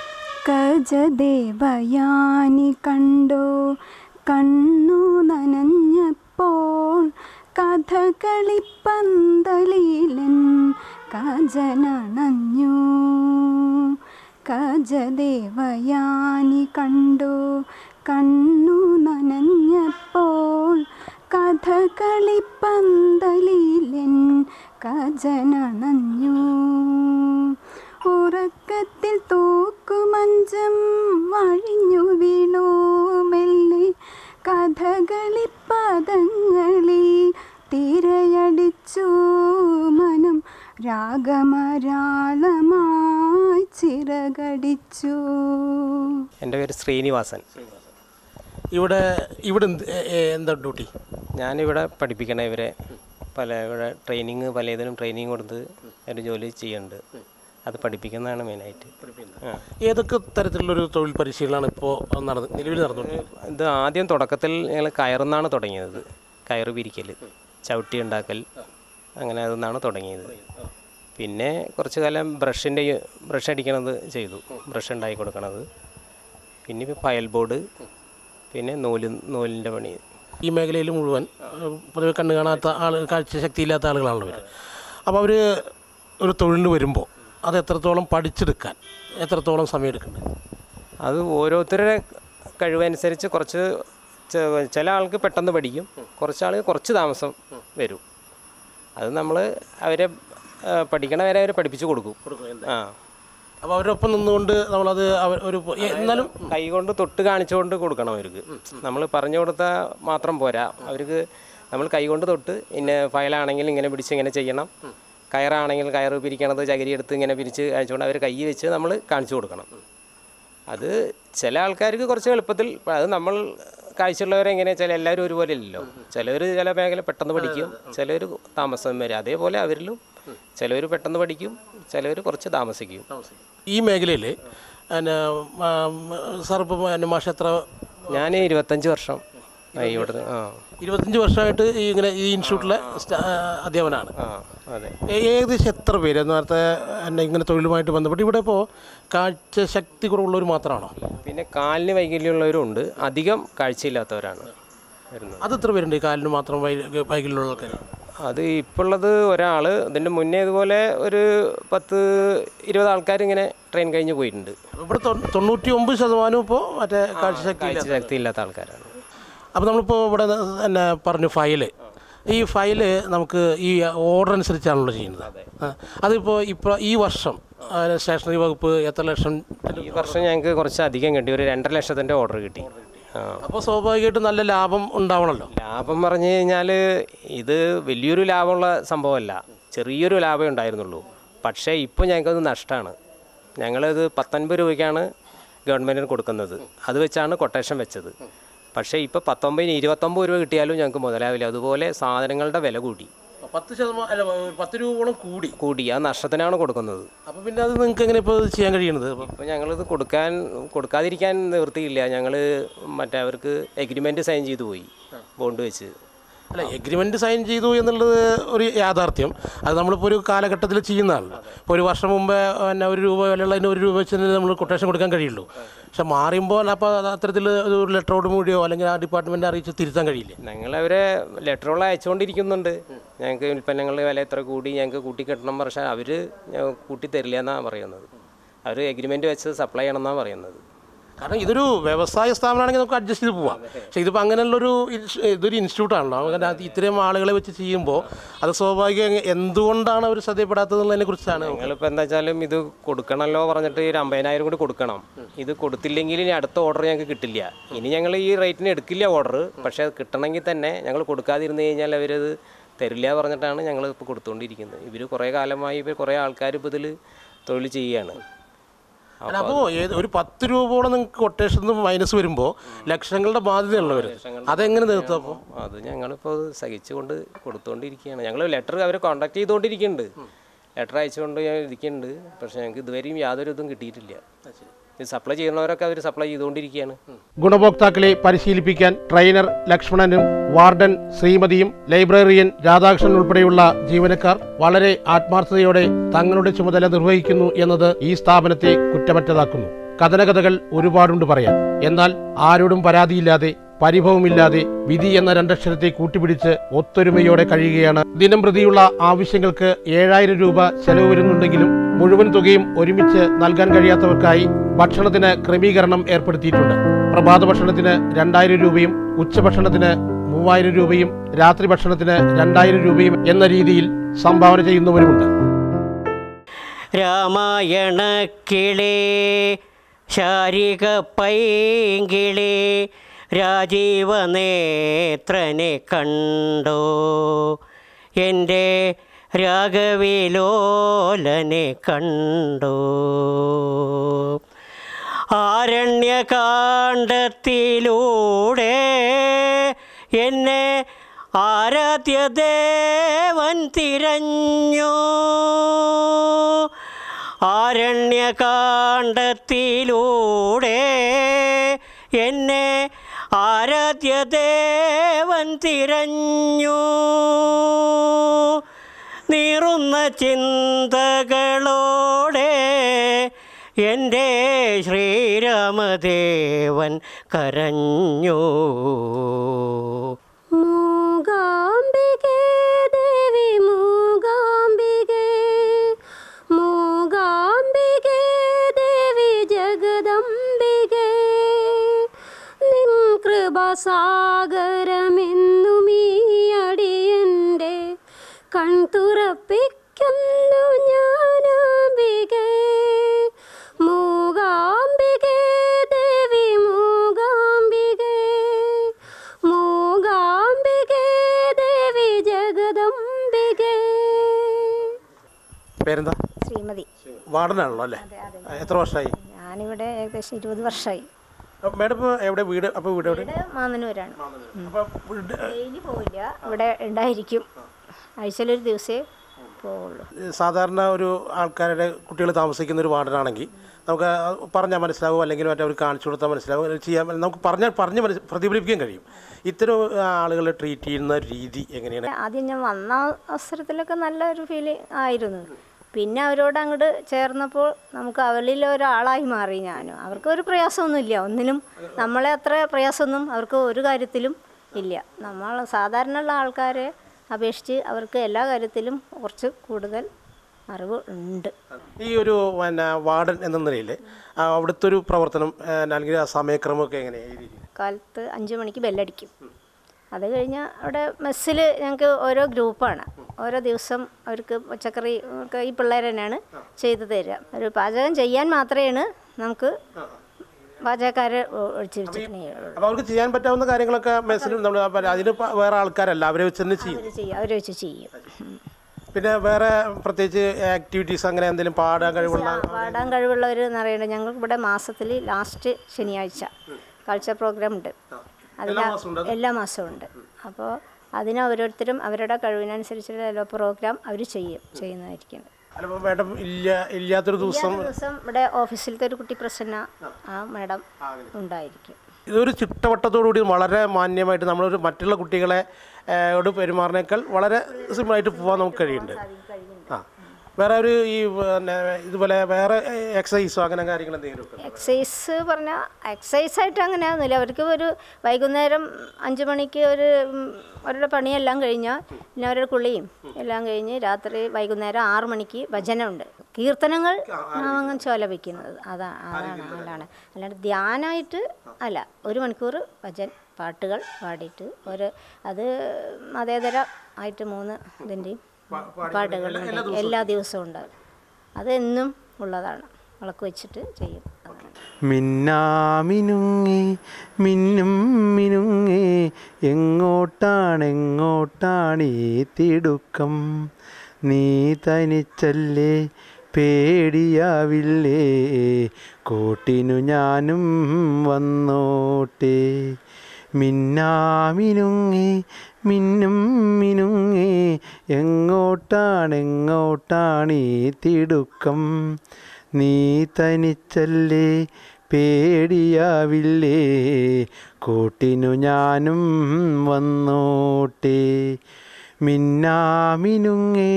[SPEAKER 9] കജദേവയാനി കണ്ടോ കണ്ണു നനഞ്ഞപ്പോൾ കഥകളിപ്പന്തലിലൻ കജനണഞ്ഞു കജദേവയാനി കണ്ടോ കണ്ണു നനഞ്ഞപ്പോൾ കഥകളിപ്പന്തലിലൻ കജനണഞ്ഞു ഉറക്കത്തിൽ തൂക്കുമഞ്ചം അഴിഞ്ഞു വീണു മെല്ലെ കഥകളിപ്പദങ്ങളിൽ തിരയടിച്ചു മനം രാഗമരാളമായി ചിറകടിച്ചു
[SPEAKER 10] എൻ്റെ പേര് ശ്രീനിവാസൻ
[SPEAKER 6] ഇവിടെ ഇവിടെ എന്ത്- എ- എ- എന്താ ഡ്യൂട്ടി
[SPEAKER 10] ഞാനിവിടെ പഠിപ്പിക്കണ ഇവരെ പല ഇവിടെ ട്രെയിനിങ് പലതിനും ട്രെയിനിങ് കൊടുത്ത് ഒരു ജോലി ചെയ്യുന്നുണ്ട് അത് പഠിപ്പിക്കുന്നതാണ് മെയിനായിട്ട് ആ.
[SPEAKER 6] ഏതൊക്കെ തരത്തിലുള്ളൊരു തൊഴിൽ പരിശീലനമാണ് ഇപ്പോൾ നടന്ന് നിലവിൽ നടന്നുകൊണ്ട്
[SPEAKER 10] ഇത് ആദ്യം തുടക്കത്തിൽ ഞങ്ങൾ കയറുന്നാണ് തുടങ്ങിയത് കയറ് പിരിക്കൽ ചവിട്ടി ഉണ്ടാക്കൽ അങ്ങനെ അതെന്നാണ് തുടങ്ങിയത് പിന്നെ കുറച്ച് കാലം ബ്രഷിൻ്റെ ബ്രഷ് അടിക്കണത് ചെയ്തു ബ്രഷ് ഉണ്ടാക്കി കൊടുക്കണത് പിന്നെ ഇപ്പോൾ ഫയൽ ബോർഡ് പിന്നെ നൂല് നൂലിൻ്റെ പണി
[SPEAKER 6] ഈ മേഖലയിൽ മുഴുവൻ ഏഹ്, പൊതുവെ കണ്ണ് കാണാത്ത ആൾ കാഴ്ചശക്തിയില്ലാത്ത ആളുകളാണല്ലോ ഇവർ അപ്പോൾ അവർ ഒരു തൊഴിലിന് വരുമ്പോൾ അത് എത്രത്തോളം പഠിച്ചെടുക്കാൻ എത്രത്തോളം സമയം എടുക്കുന്നുണ്ട്
[SPEAKER 10] അത് ഓരോരുത്തരുടെ കഴിവനുസരിച്ച് കുറച്ച് ചെ- ചില ആൾക്ക് പെട്ടെന്ന് പഠിക്കും കുറച്ച് ആൾ കുറച്ച് താമസം വരും അത് നമ്മൾ അവരെ ആ, പഠിക്കണ വരെ അവരെ പഠിപ്പിച്ച് കൊടുക്കും ആ
[SPEAKER 6] അപ്പോൾ അവരൊപ്പം നിന്നുകൊണ്ട് നമ്മളത് അവർ ഒരു എ- എന്നാലും
[SPEAKER 10] കൈ കൊണ്ട് തൊട്ട് കാണിച്ചുകൊണ്ട് കൊടുക്കണം അവർക്ക് നമ്മൾ പറഞ്ഞു കൊടുത്താൽ മാത്രം പോരാ അവർക്ക് നമ്മൾ കൈ കൊണ്ട് തൊട്ട് ഇന്ന ഫയലാണെങ്കിൽ ഇങ്ങനെ പിടിച്ച് ഇങ്ങനെ ചെയ്യണം കയറാണെങ്കിൽ കയറ് പിരിക്കണത് ചകിരി എടുത്ത് ഇങ്ങനെ പിരിച്ച് കാണിച്ചുകൊണ്ട് അവർ കൈ വെച്ച് നമ്മൾ കാണിച്ചു കൊടുക്കണം അത് ചില ആൾക്കാർക്ക് കുറച്ച് എളുപ്പത്തിൽ അത് നമ്മൾ കാഴ്ചയുള്ളവരെ എങ്ങനെ ചില എല്ലാവരും ഒരുപോലെ അല്ലല്ലോ ചിലവർ ചില മേഖല പെട്ടെന്ന് പഠിക്കും ചിലവർ താമസം വരും അതേപോലെ അവരിലും ചിലവർ പെട്ടെന്ന് പഠിക്കും ചിലവർ കുറച്ച് താമസിക്കും
[SPEAKER 6] ഈ മേഖലയിൽ പിന്നെ സാർ ഇപ്പോൾ പിന്നെ മാഷ എത്ര
[SPEAKER 10] ഞാൻ ഇരുപത്തഞ്ച് വർഷം ആയി ഇവിടുന്ന് ആ
[SPEAKER 6] ഇരുപത്തഞ്ച് വർഷമായിട്ട് ഈ ഇങ്ങനെ ഈ ഇൻസ്റ്റിറ്റ്യൂട്ടിലെ സ്റ്റാ- അധ്യാപനാണ്
[SPEAKER 10] ആ അതെ
[SPEAKER 6] ഏ- ഏകദേശം എത്ര പേര് നേരത്തെ എന്നെ ഇങ്ങനെ തൊഴിലുമായിട്ട് ബന്ധപ്പെട്ട് ഇവിടെ ഇപ്പോൾ കാഴ്ച ശക്തി കുറവുള്ളവർ മാത്രമാണോ
[SPEAKER 10] പിന്നെ കാലിന് വൈകല്യമുള്ളവരും ഉണ്ട് അധികം കാഴ്ചയില്ലാത്തവരാണ് വരുന്നത്
[SPEAKER 6] അത് എത്ര പേരുണ്ട് ഈ കാലിന് മാത്രം വൈ- വൈകല്യമുള്ള ആൾക്കാർ
[SPEAKER 10] അത് ഇപ്പോൾ ഉള്ളത് ഒരാൾ ഇതിൻ്റെ മുന്നേ ഇതുപോലെ ഒരു പത്ത് ഇരുപത് ആൾക്കാർ ഇങ്ങനെ ട്രെയിൻ കഴിഞ്ഞ് പോയിട്ടുണ്ട്
[SPEAKER 6] ഇവിടെ തൊ- തൊണ്ണൂറ്റി ഒമ്പത് ശതമാനവും ഇപ്പോൾ മറ്റേ കാഴ്ച ശക്തി
[SPEAKER 10] കാഴ്ച ശക്തി ഇല്ലാത്ത ആൾക്കാരാണ്
[SPEAKER 6] അപ്പോൾ നമ്മളിപ്പോൾ ഇവിടെ തന്നെ പറഞ്ഞു ഫയല് ഈ ഫയല് നമുക്ക് ഈ ഓർഡർ അനുസരിച്ചാണല്ലോ ചെയ്യുന്നത് ആ. അതിപ്പോൾ ഇപ്പോൾ ഈ വർഷം ആ, സ്റ്റേഷനറി വകുപ്പ് എത്ര ലക്ഷം
[SPEAKER 10] ഈ വർഷം ഞങ്ങൾക്ക് കുറച്ച് അധികം കിട്ടി ഒരു രണ്ടര ലക്ഷത്തിൻ്റെ ഓർഡർ കിട്ടി ആ
[SPEAKER 6] അപ്പോൾ സ്വാഭാവികമായിട്ടും നല്ല ലാഭം ഉണ്ടാവണമല്ലോ
[SPEAKER 10] ലാഭം പറഞ്ഞു കഴിഞ്ഞാൽ ഇത് വലിയൊരു ലാഭമുള്ള സംഭവമല്ല ചെറിയൊരു ലാഭമേ ഉണ്ടായിരുന്നുള്ളൂ പക്ഷേ ഇപ്പോൾ ഞങ്ങൾക്കത് നഷ്ടമാണ് ഞങ്ങളത് പത്തൊൻപത് രൂപയ്ക്കാണ് ഗവൺമെൻറ്റിന് കൊടുക്കുന്നത് അത് വെച്ചാണ് കൊട്ടേഷൻ വെച്ചത് പക്ഷേ ഇപ്പോൾ പത്തൊമ്പതിന് ഇരുപത്തൊമ്പത് രൂപ കിട്ടിയാലും ഞങ്ങൾക്ക് മുതലാവില്ല അതുപോലെ സാധനങ്ങളുടെ വില കൂടി
[SPEAKER 6] പത്ത് ശതമാനം അല്ല പത്ത് രൂപയോളം കൂടി
[SPEAKER 10] കൂടി ആ നഷ്ടത്തിനാണ് കൊടുക്കുന്നത്
[SPEAKER 6] അപ്പോൾ പിന്നെ അത് നിങ്ങൾക്ക് എങ്ങനെ ഇപ്പോൾ ചെയ്യാൻ കഴിയണത് അപ്പോൾ
[SPEAKER 10] അപ്പോൾ ഞങ്ങളിത് കൊടുക്കാൻ കൊടുക്കാതിരിക്കാൻ നിവൃത്തിയില്ല ഞങ്ങൾ മറ്റേ അവർക്ക് എഗ്രിമെൻറ്റ് സൈൻ ചെയ്തു പോയി ബോണ്ട് വെച്ച്
[SPEAKER 6] അല്ല എഗ്രിമെൻ്റ് സൈൻ ചെയ്തു എന്നുള്ളത് ഒരു യാഥാർത്ഥ്യം അത് നമ്മളിപ്പോൾ ഒരു കാലഘട്ടത്തിൽ ചെയ്യുന്നതാണ് ഇപ്പോൾ ഒരു വർഷം മുമ്പേ പിന്നെ ഒരു രൂപ വിലയുള്ളതിന് ഒരു രൂപ വെച്ച് തന്നെ നമ്മൾ കൊട്ടേഷൻ കൊടുക്കാൻ കഴിയുള്ളൂ പക്ഷെ മാറിയുമ്പോൾ അപ്പോൾ അത് അത്തരത്തിൽ ഒരു ലെറ്ററോട് കൂടിയോ അല്ലെങ്കിൽ ആ ഡിപ്പാർട്ട്മെൻറ്റ് അറിയിച്ച് തിരുത്താൻ കഴിയില്ലേ
[SPEAKER 10] ഞങ്ങളവരെ ലെറ്ററുകൾ അയച്ചുകൊണ്ടിരിക്കുന്നുണ്ട് ഞങ്ങൾക്ക് ഉൽപ്പന്നങ്ങളുടെ വില എത്ര കൂടി ഞങ്ങൾക്ക് കൂട്ടി കിട്ടണം പക്ഷേ അവർ കൂട്ടി തരില്ല എന്നാണ് പറയുന്നത് അവർ എഗ്രിമെൻറ്റ് വെച്ച് സപ്ലൈ ചെയ്യണമെന്നാണ് പറയുന്നത്
[SPEAKER 6] കാരണം ഇതൊരു വ്യവസായ സ്ഥാപനമാണെങ്കിൽ നമുക്ക് അഡ്ജസ്റ്റ് ചെയ്ത് പോവാം പക്ഷേ ഇതിപ്പോൾ അങ്ങനെയുള്ളൊരു ഇൻസ്- ഇതൊരു ഇൻസ്റ്റിറ്റ്യൂട്ടാണല്ലോ അങ്ങനെ അത് ഇത്രയും ആളുകളെ വെച്ച് ചെയ്യുമ്പോൾ അത് സ്വാഭാവികം എന്തുകൊണ്ടാണ് അവർ ശ്രദ്ധയപ്പെടാത്തതെന്നതിനെ കുറിച്ചാണ്
[SPEAKER 10] ഞങ്ങളിപ്പോൾ എന്താ വെച്ചാലും ഇത് കൊടുക്കണമല്ലോ പറഞ്ഞിട്ട് ഒരു അമ്പതിനായിരം കൂടി കൊടുക്കണം ഇത് കൊടുത്തില്ലെങ്കിൽ ഇനി അടുത്ത ഓർഡർ ഞങ്ങൾക്ക് കിട്ടില്ല ഇനി ഞങ്ങൾ ഈ റേറ്റിന് എടുക്കില്ല ഓർഡർ പക്ഷേ അത് കിട്ടണമെങ്കിൽ തന്നെ ഞങ്ങൾ കൊടുക്കാതിരുന്ന് കഴിഞ്ഞാൽ അവരത് തരില്ല പറഞ്ഞിട്ടാണ് ഞങ്ങൾ ഇപ്പോൾ കൊടുത്തുകൊണ്ടിരിക്കുന്നത് ഇവർ കുറേ കാലമായി ഇവർ കുറേ ആൾക്കാർ ഇപ്പോൾ ഇതിൽ തൊഴിൽ ചെയ്യുകയാണ്
[SPEAKER 6] അല്ല അപ്പോൾ ഏത് ഒരു പത്ത് രൂപയോളം നിങ്ങൾക്ക് കൊട്ടേഷൻ മൈനസ് വരുമ്പോൾ ലക്ഷങ്ങളുടെ ബാധ്യതയുള്ളവർ അതെങ്ങനെ നിർത്തും അപ്പോൾ
[SPEAKER 10] അത് ഞങ്ങളിപ്പോൾ അത് സഹിച്ചുകൊണ്ട് കൊടുത്തുകൊണ്ടിരിക്കുകയാണ് ഞങ്ങൾ ലെറ്റർ അവരെ കോൺടാക്ട് ചെയ്തുകൊണ്ടിരിക്കുന്നുണ്ട് ലെറ്റർ അയച്ചുകൊണ്ട് ഞാൻ ഇരിക്കുന്നുണ്ട് പക്ഷേ ഞങ്ങൾക്ക് ഇതുവരെയും യാതൊരു ഇതും കിട്ടിയിട്ടില്ല ഇത് സപ്ലൈ ചെയ്യുന്നവരൊക്കെ അവർ സപ്ലൈ ചെയ്തുകൊണ്ടിരിക്കുകയാണ്
[SPEAKER 6] ഗുണഭോക്താക്കളെ പരിശീലിപ്പിക്കാൻ ട്രെയിനർ ലക്ഷ്മണനും വാർഡൻ ശ്രീമതിയും ലൈബ്രറിയൻ രാധാകൃഷ്ണൻ ഉൾപ്പെടെയുള്ള ജീവനക്കാർ വളരെ ആത്മാർത്ഥതയോടെ തങ്ങളുടെ ചുമതല നിർവഹിക്കുന്നു എന്നത് ഈ സ്ഥാപനത്തെ കുറ്റമറ്റതാക്കുന്നു കഥനകഥകൾ ഒരുപാടുണ്ട് പറയാൻ എന്നാൽ ആരോടും പരാതിയില്ലാതെ പരിഭവമില്ലാതെ വിധി എന്ന രണ്ടക്ഷരത്തെ കൂട്ടിപ്പിടിച്ച് ഒത്തൊരുമയോടെ കഴിയുകയാണ് ദിനം പ്രതിയുള്ള ആവശ്യങ്ങൾക്ക് ഏഴായിരം രൂപ ചെലവ് വരുന്നുണ്ടെങ്കിലും മുഴുവൻ തുകയും ഒരുമിച്ച് നൽകാൻ കഴിയാത്തവർക്കായി ഭക്ഷണത്തിന് ക്രമീകരണം ഏർപ്പെടുത്തിയിട്ടുണ്ട് പ്രഭാത ഭക്ഷണത്തിന് രണ്ടായിരം രൂപയും ഉച്ചഭക്ഷണത്തിന് മൂവായിരം രൂപയും രാത്രി ഭക്ഷണത്തിന് രണ്ടായിരം രൂപയും എന്ന രീതിയിൽ സംഭാവന ചെയ്യുന്നവരുമുണ്ട്
[SPEAKER 11] രാമായണ കിളേ ശാരിക പൈങ്കിളേ രാജീവനേത്രനെ കണ്ടോ എൻ്റെ രാഘവിലോലനെ കണ്ടോ ആരണ്യകാണ്ഡത്തിലൂടെ എന്നെ ആരാധ്യദേവൻ തിരഞ്ഞു ആരണ്യകാണ്ഡത്തിലൂടെ എന്നെ ആരാധ്യദേവൻ തിരഞ്ഞു നീറുന്ന ചിന്തകളോടെ എൻ്റെ ശ്രീരാമദേവൻ കരഞ്ഞു
[SPEAKER 9] മൂകാംബികേ ദേവി മൂകാംബികേ മൂകാംബികേ ദേവി ജഗദംബികേ നിൻ കൃപസാഗരമെന്നും ഈ അടിയൻ്റെ കൺതുറപ്പിക്കുന്നു ഞാനാംബികേ മൂകാംബികേ ദേവി മൂകാംബികേ മൂകാംബികേ ദേവി ജഗദംബികേ
[SPEAKER 6] പേരെന്താ
[SPEAKER 9] ശ്രീമതി
[SPEAKER 6] വാർഡനാണല്ലോ അല്ലേ എത്ര വർഷമായി
[SPEAKER 9] ഞാനിവിടെ ഏകദേശം ഇരുപത് വർഷമായി
[SPEAKER 6] മേഡം ഇപ്പോൾ എവിടെ വീട് അപ്പോൾ വീട് എവിടെ
[SPEAKER 9] ഇവിടെ മാമനൂരാണ് ഡെയിലി പോവില്ല ഇവിടെ ഉണ്ടായിരിക്കും ആഴ്ചയിലൊരു ദിവസമേ പോവുള്ളൂ
[SPEAKER 6] സാധാരണ ഒരു ആൾക്കാരുടെ കുട്ടികൾ താമസിക്കുന്ന ഒരു വാർഡനാണെങ്കിൽ നമുക്ക് പറഞ്ഞാൽ മനസ്സിലാവും അല്ലെങ്കിൽ മറ്റേ അവർ കാണിച്ചു കൊടുത്താൽ മനസ്സിലാവും അല്ലെങ്കിൽ ചെയ്യാൻ നമുക്ക് പറഞ്ഞാൽ പറഞ്ഞ് മനസ്സ് പ്രതിഫലിപ്പിക്കാൻ കഴിയും ഇത്തരം ആളുകളെ ട്രീറ്റ് ചെയ്യുന്ന രീതി എങ്ങനെയാണ്
[SPEAKER 9] ആദ്യം ഞാൻ വന്ന അവസരത്തിലൊക്കെ നല്ലൊരു ഫീലിംഗ് ആയിരുന്നു പിന്നെ അവരോട് അങ്ങോട്ട് ചേർന്നപ്പോൾ നമുക്ക് അവരിൽ ഒരാളായി മാറി ഞാനും അവർക്ക് ഒരു പ്രയാസമൊന്നുമില്ല ഒന്നിനും നമ്മളെ അത്ര പ്രയാസമൊന്നും അവർക്ക് ഒരു കാര്യത്തിലും ഇല്ല നമ്മൾ സാധാരണ ഉള്ള ആൾക്കാരെ അപേക്ഷിച്ച് അവർക്ക് എല്ലാ കാര്യത്തിലും കുറച്ച് കൂടുതൽ അറിവ് ഉണ്ട്
[SPEAKER 6] ഈ ഒരു പിന്നെ വാർഡൻ എന്ന നിലയിൽ ആ, അവിടുത്തെ ഒരു പ്രവർത്തനം ആ, അല്ലെങ്കിൽ ആ സമയക്രമമൊക്കെ എങ്ങനെയാണ് ഈ രീതി
[SPEAKER 9] കാലത്ത് അഞ്ച് മണിക്ക് ബെല്ലടിക്കും അത് കഴിഞ്ഞാൽ അവിടെ മെസ്സിൽ ഞങ്ങൾക്ക് ഓരോ ഗ്രൂപ്പാണ് ഓരോ ദിവസം അവർക്ക് പച്ചക്കറി ഒക്കെ ഈ പിള്ളേർ തന്നെയാണ് ചെയ്തു തരിക ഒരു പാചകം ചെയ്യാൻ മാത്രമേ നമുക്ക് പാചകക്കാരെ ഒഴിച്ച് വെച്ചിട്ടുണ്ടെങ്കിൽ
[SPEAKER 6] അപ്പോൾ അവർക്ക് ചെയ്യാൻ പറ്റാവുന്ന കാര്യങ്ങളൊക്കെ മെസ്സിൽ നമ്മൾ അതിന് പ- വേറെ ആൾക്കാരല്ല അവരെ വെച്ച് തന്നെ ചെയ്യും
[SPEAKER 9] അവർ ചെയ്യും അവർ വെച്ച് ചെയ്യും ഉം.
[SPEAKER 6] പിന്നെ വേറെ പ്രത്യേകിച്ച് ആക്ടിവിറ്റീസ് അങ്ങനെ എന്തെങ്കിലും പാടാൻ കഴിവുള്ള
[SPEAKER 9] പാടാൻ കഴിവുള്ളവർ എന്ന് പറയുന്നത് ഞങ്ങൾക്ക് ഇവിടെ മാസത്തിൽ ലാസ്റ്റ് ശനിയാഴ്ച കൾച്ചർ പ്രോഗ്രാം ഉണ്ട് അതിൽ
[SPEAKER 6] എല്ലാ മാസവും ഉണ്ടോ അത്?
[SPEAKER 9] എല്ലാ മാസവും ഉണ്ട് അപ്പോൾ അതിന് ഓരോരുത്തരും അവരുടെ കഴിവിനനുസരിച്ചുള്ള എല്ലാ പ്രോഗ്രാം അവർ ചെയ്യും ചെയ്യുന്നതായിരിക്കും
[SPEAKER 6] അല്ല ഇപ്പൊ മാഡം ഇല്ല ഇല്ലാത്തൊരു ദിവസം
[SPEAKER 9] ഇല്ലാത്ത ദിവസം ഇവിടെ ഓഫീസിലത്തെ ഒരു കുട്ടി പ്രസന്ന ആ മാഡം ഉണ്ടായിരിക്കും
[SPEAKER 6] ഇതൊരു ചിട്ടവട്ടത്തോടുകൂടി വളരെ മാന്യമായിട്ട് നമ്മളൊരു മറ്റുള്ള കുട്ടികളെ ഏ, യോട് പെരുമാറിനേക്കാൾ വളരെ സിമ്പിളായിട്ട് പോകാൻ നമുക്ക് കഴിയുന്നുണ്ട് ആ വേറെ ഒരു ഈ പിന്നെ ഇതുപോലെ വേറെ എക്സസൈസോ അങ്ങനെ കാര്യങ്ങൾ എന്തെങ്കിലും ഒക്കെ
[SPEAKER 9] എക്സസൈസ് പറഞ്ഞാൽ എക്സസൈസ് ആയിട്ട് അങ്ങനെയൊന്നുമില്ല അവർക്ക് ഒരു വൈകുന്നേരം അഞ്ച് മണിക്ക് ഒരു ഉം, അവരുടെ പണിയെല്ലാം കഴിഞ്ഞാൽ പിന്നെ അവരുടെ കുളിയും എല്ലാം കഴിഞ്ഞ് രാത്രി വൈകുന്നേരം ആറ് മണിക്ക് ഭജനമുണ്ട് കീർത്തനങ്ങൾ നാമങ്ങൻ ചോല വയ്ക്കുന്നത് അതാണ് അതാണ് അതാണ് അല്ലാണ്ട് ധ്യാനമായിട്ട് അല്ല ഒരു മണിക്കൂർ ഭജൻ പാട്ടുകൾ പാടിയിട്ട് ഒരു അത് മതേതര ആയിട്ട് മൂന്ന് ഇതിൻ്റെയും പാട്ടുകൾ എല്ലാ ദിവസവും ഉണ്ടാകും അത് എന്നും ഉള്ളതാണ് വിളക്ക് വെച്ചിട്ട് ചെയ്യും അതാണ്
[SPEAKER 8] മിന്നാമിനുങ്ങി മിന്നും മിനുങ്ങി എങ്ങോട്ടാണെങ്ങോട്ടാണ് ഈ തിടുക്കം നീ തനിച്ചല്ലേ പേടിയാവില്ലേ കൂട്ടിനു ഞാനും വന്നോട്ടെ മിന്നാമിനുങ്ങി മിന്നും മിനുങ്ങി എങ്ങോട്ടാണെങ്ങോട്ടാണ് ഈ തിടുക്കം നീ തനിച്ചല്ലേ പേടിയാവില്ലേ കൂട്ടിനു ഞാനും വന്നോട്ടെ മിന്നാമിനുങ്ങേ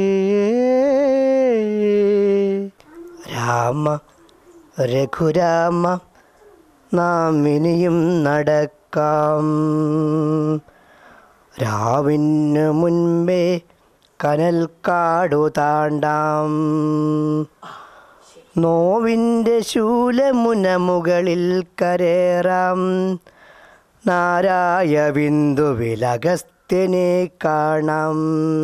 [SPEAKER 11] രാമ രഘുരാമ നാം ഇനിയും നടക്കാം രാവിന് മുൻപേ കനൽ കാടു താണ്ടാം നോവിൻ്റെ ശൂലമുന മുകളിൽ കരേറാം നാരായ ബിന്ദുവിലഗസ്ത്യനെ കാണാം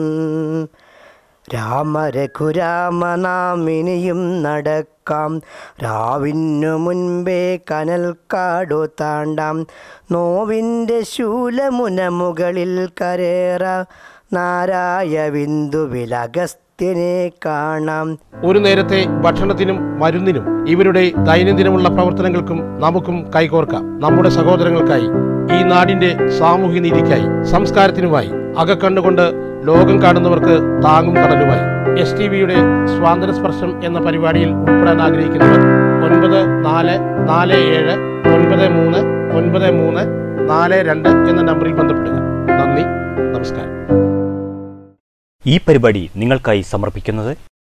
[SPEAKER 11] രാമ രഘുരാമ നാം ഇനിയും നടക്കാം രാവിനു മുൻപേ കനൽ കാടു താണ്ടാം നോവിൻ്റെ ശൂലമുന മുകളിൽ കരേറ നാരായ ബിന്ദുവിലഗസ്ത്യനെ കാണാം
[SPEAKER 6] ഒരു നേരത്തെ ഭക്ഷണത്തിനും മരുന്നിനും ഇവരുടെ ദൈനംദിനമുള്ള പ്രവർത്തനങ്ങൾക്കും നമുക്കും കൈകോർക്കാം നമ്മുടെ സഹോദരങ്ങൾക്കായി ഈ നാടിന്റെ സാമൂഹ്യ നീതിക്കായി സംസ്കാരത്തിനുമായി അകക്കണ്ടുകൊണ്ട് ലോകം കാണുന്നവർക്ക് താങ്ങും കടലുമായി എസ് ടി വിയുടെ സ്വാതന്ത്ര്യ സ്പർശം എന്ന പരിപാടിയിൽ ഉൾപ്പെടാൻ ആഗ്രഹിക്കുന്നവർ ഒൻപത് നാല് നാല് ഏഴ് ഒൻപത് മൂന്ന് ഒൻപത് മൂന്ന് നാല് രണ്ട് എന്ന നമ്പറിൽ ബന്ധപ്പെടുക നന്ദി നമസ്കാരം
[SPEAKER 1] ഈ പരിപാടി നിങ്ങൾക്കായി സമർപ്പിക്കുന്നത്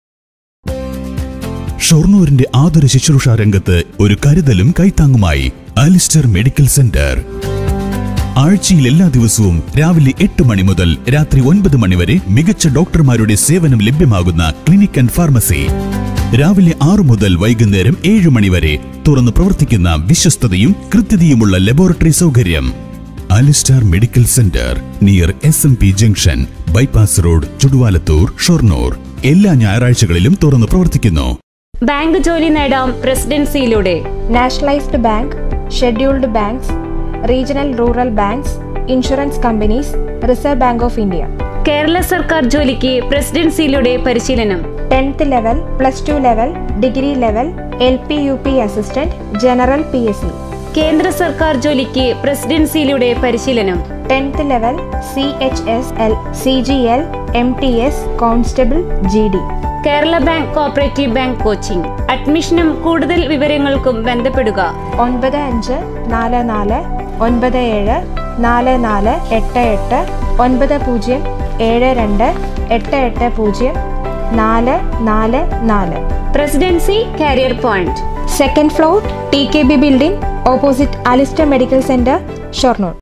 [SPEAKER 2] ഷൊർണൂരിന്റെ ആതുര ശുശ്രൂഷ രംഗത്ത് ഒരു കരുതലും കൈത്താങ്ങുമായി അലിസ്റ്റർ മെഡിക്കൽ സെന്റർ ആഴ്ചയിൽ എല്ലാ ദിവസവും രാവിലെ എട്ട് മണി മുതൽ രാത്രി ഒൻപത് മണി വരെ മികച്ച ഡോക്ടർമാരുടെ സേവനം ലഭ്യമാകുന്ന ക്ലിനിക് ആൻഡ് ഫാർമസി രാവിലെ ആറു മുതൽ വൈകുന്നേരം ഏഴ് മണി വരെ തുറന്നു പ്രവർത്തിക്കുന്ന വിശ്വസ്തതയും കൃത്യതയുമുള്ള ലബോറട്ടറി സൗകര്യം Alistair medical centre near S M P junction bypass road Chuduvalathur Shoranur എല്ലാ ഞായറാഴ്ചകളിലും തുറന്നു പ്രവർത്തിക്കുന്നു
[SPEAKER 3] ബാങ്ക് ജോലി നേടാം പ്രസിഡൻസിയിലൂടെ
[SPEAKER 4] nationalised bank scheduled banks regional rural banks insurance companies Reserve Bank of India
[SPEAKER 3] Kerala സർക്കാർ ജോലിക്ക് പ്രസിഡൻസിയിലൂടെ പരിശീലനം
[SPEAKER 4] tenth level plus two level degree level L P U P assistant general P S C
[SPEAKER 3] കേന്ദ്ര സർക്കാർ ജോലിക്ക് പ്രസിഡൻസിയിലൂടെ പരിശീലനം
[SPEAKER 4] tenth level C H S L C G L M T S constable G D
[SPEAKER 3] Kerala bank cooperative bank coaching അഡ്മിഷനും കൂടുതൽ വിവരങ്ങൾക്കും ബന്ധപ്പെടുക
[SPEAKER 4] ഒൻപത് അഞ്ച് നാല് നാല് ഒൻപത് ഏഴ് നാല് നാല് എട്ട് എട്ട് ഒൻപത് പൂജ്യം ഏഴ് രണ്ട് എട്ട് എട്ട് പൂജ്യം നാല് നാല് നാല്
[SPEAKER 3] presidency career point
[SPEAKER 4] second floor T K B building opposite Alistair medical centre Shoranur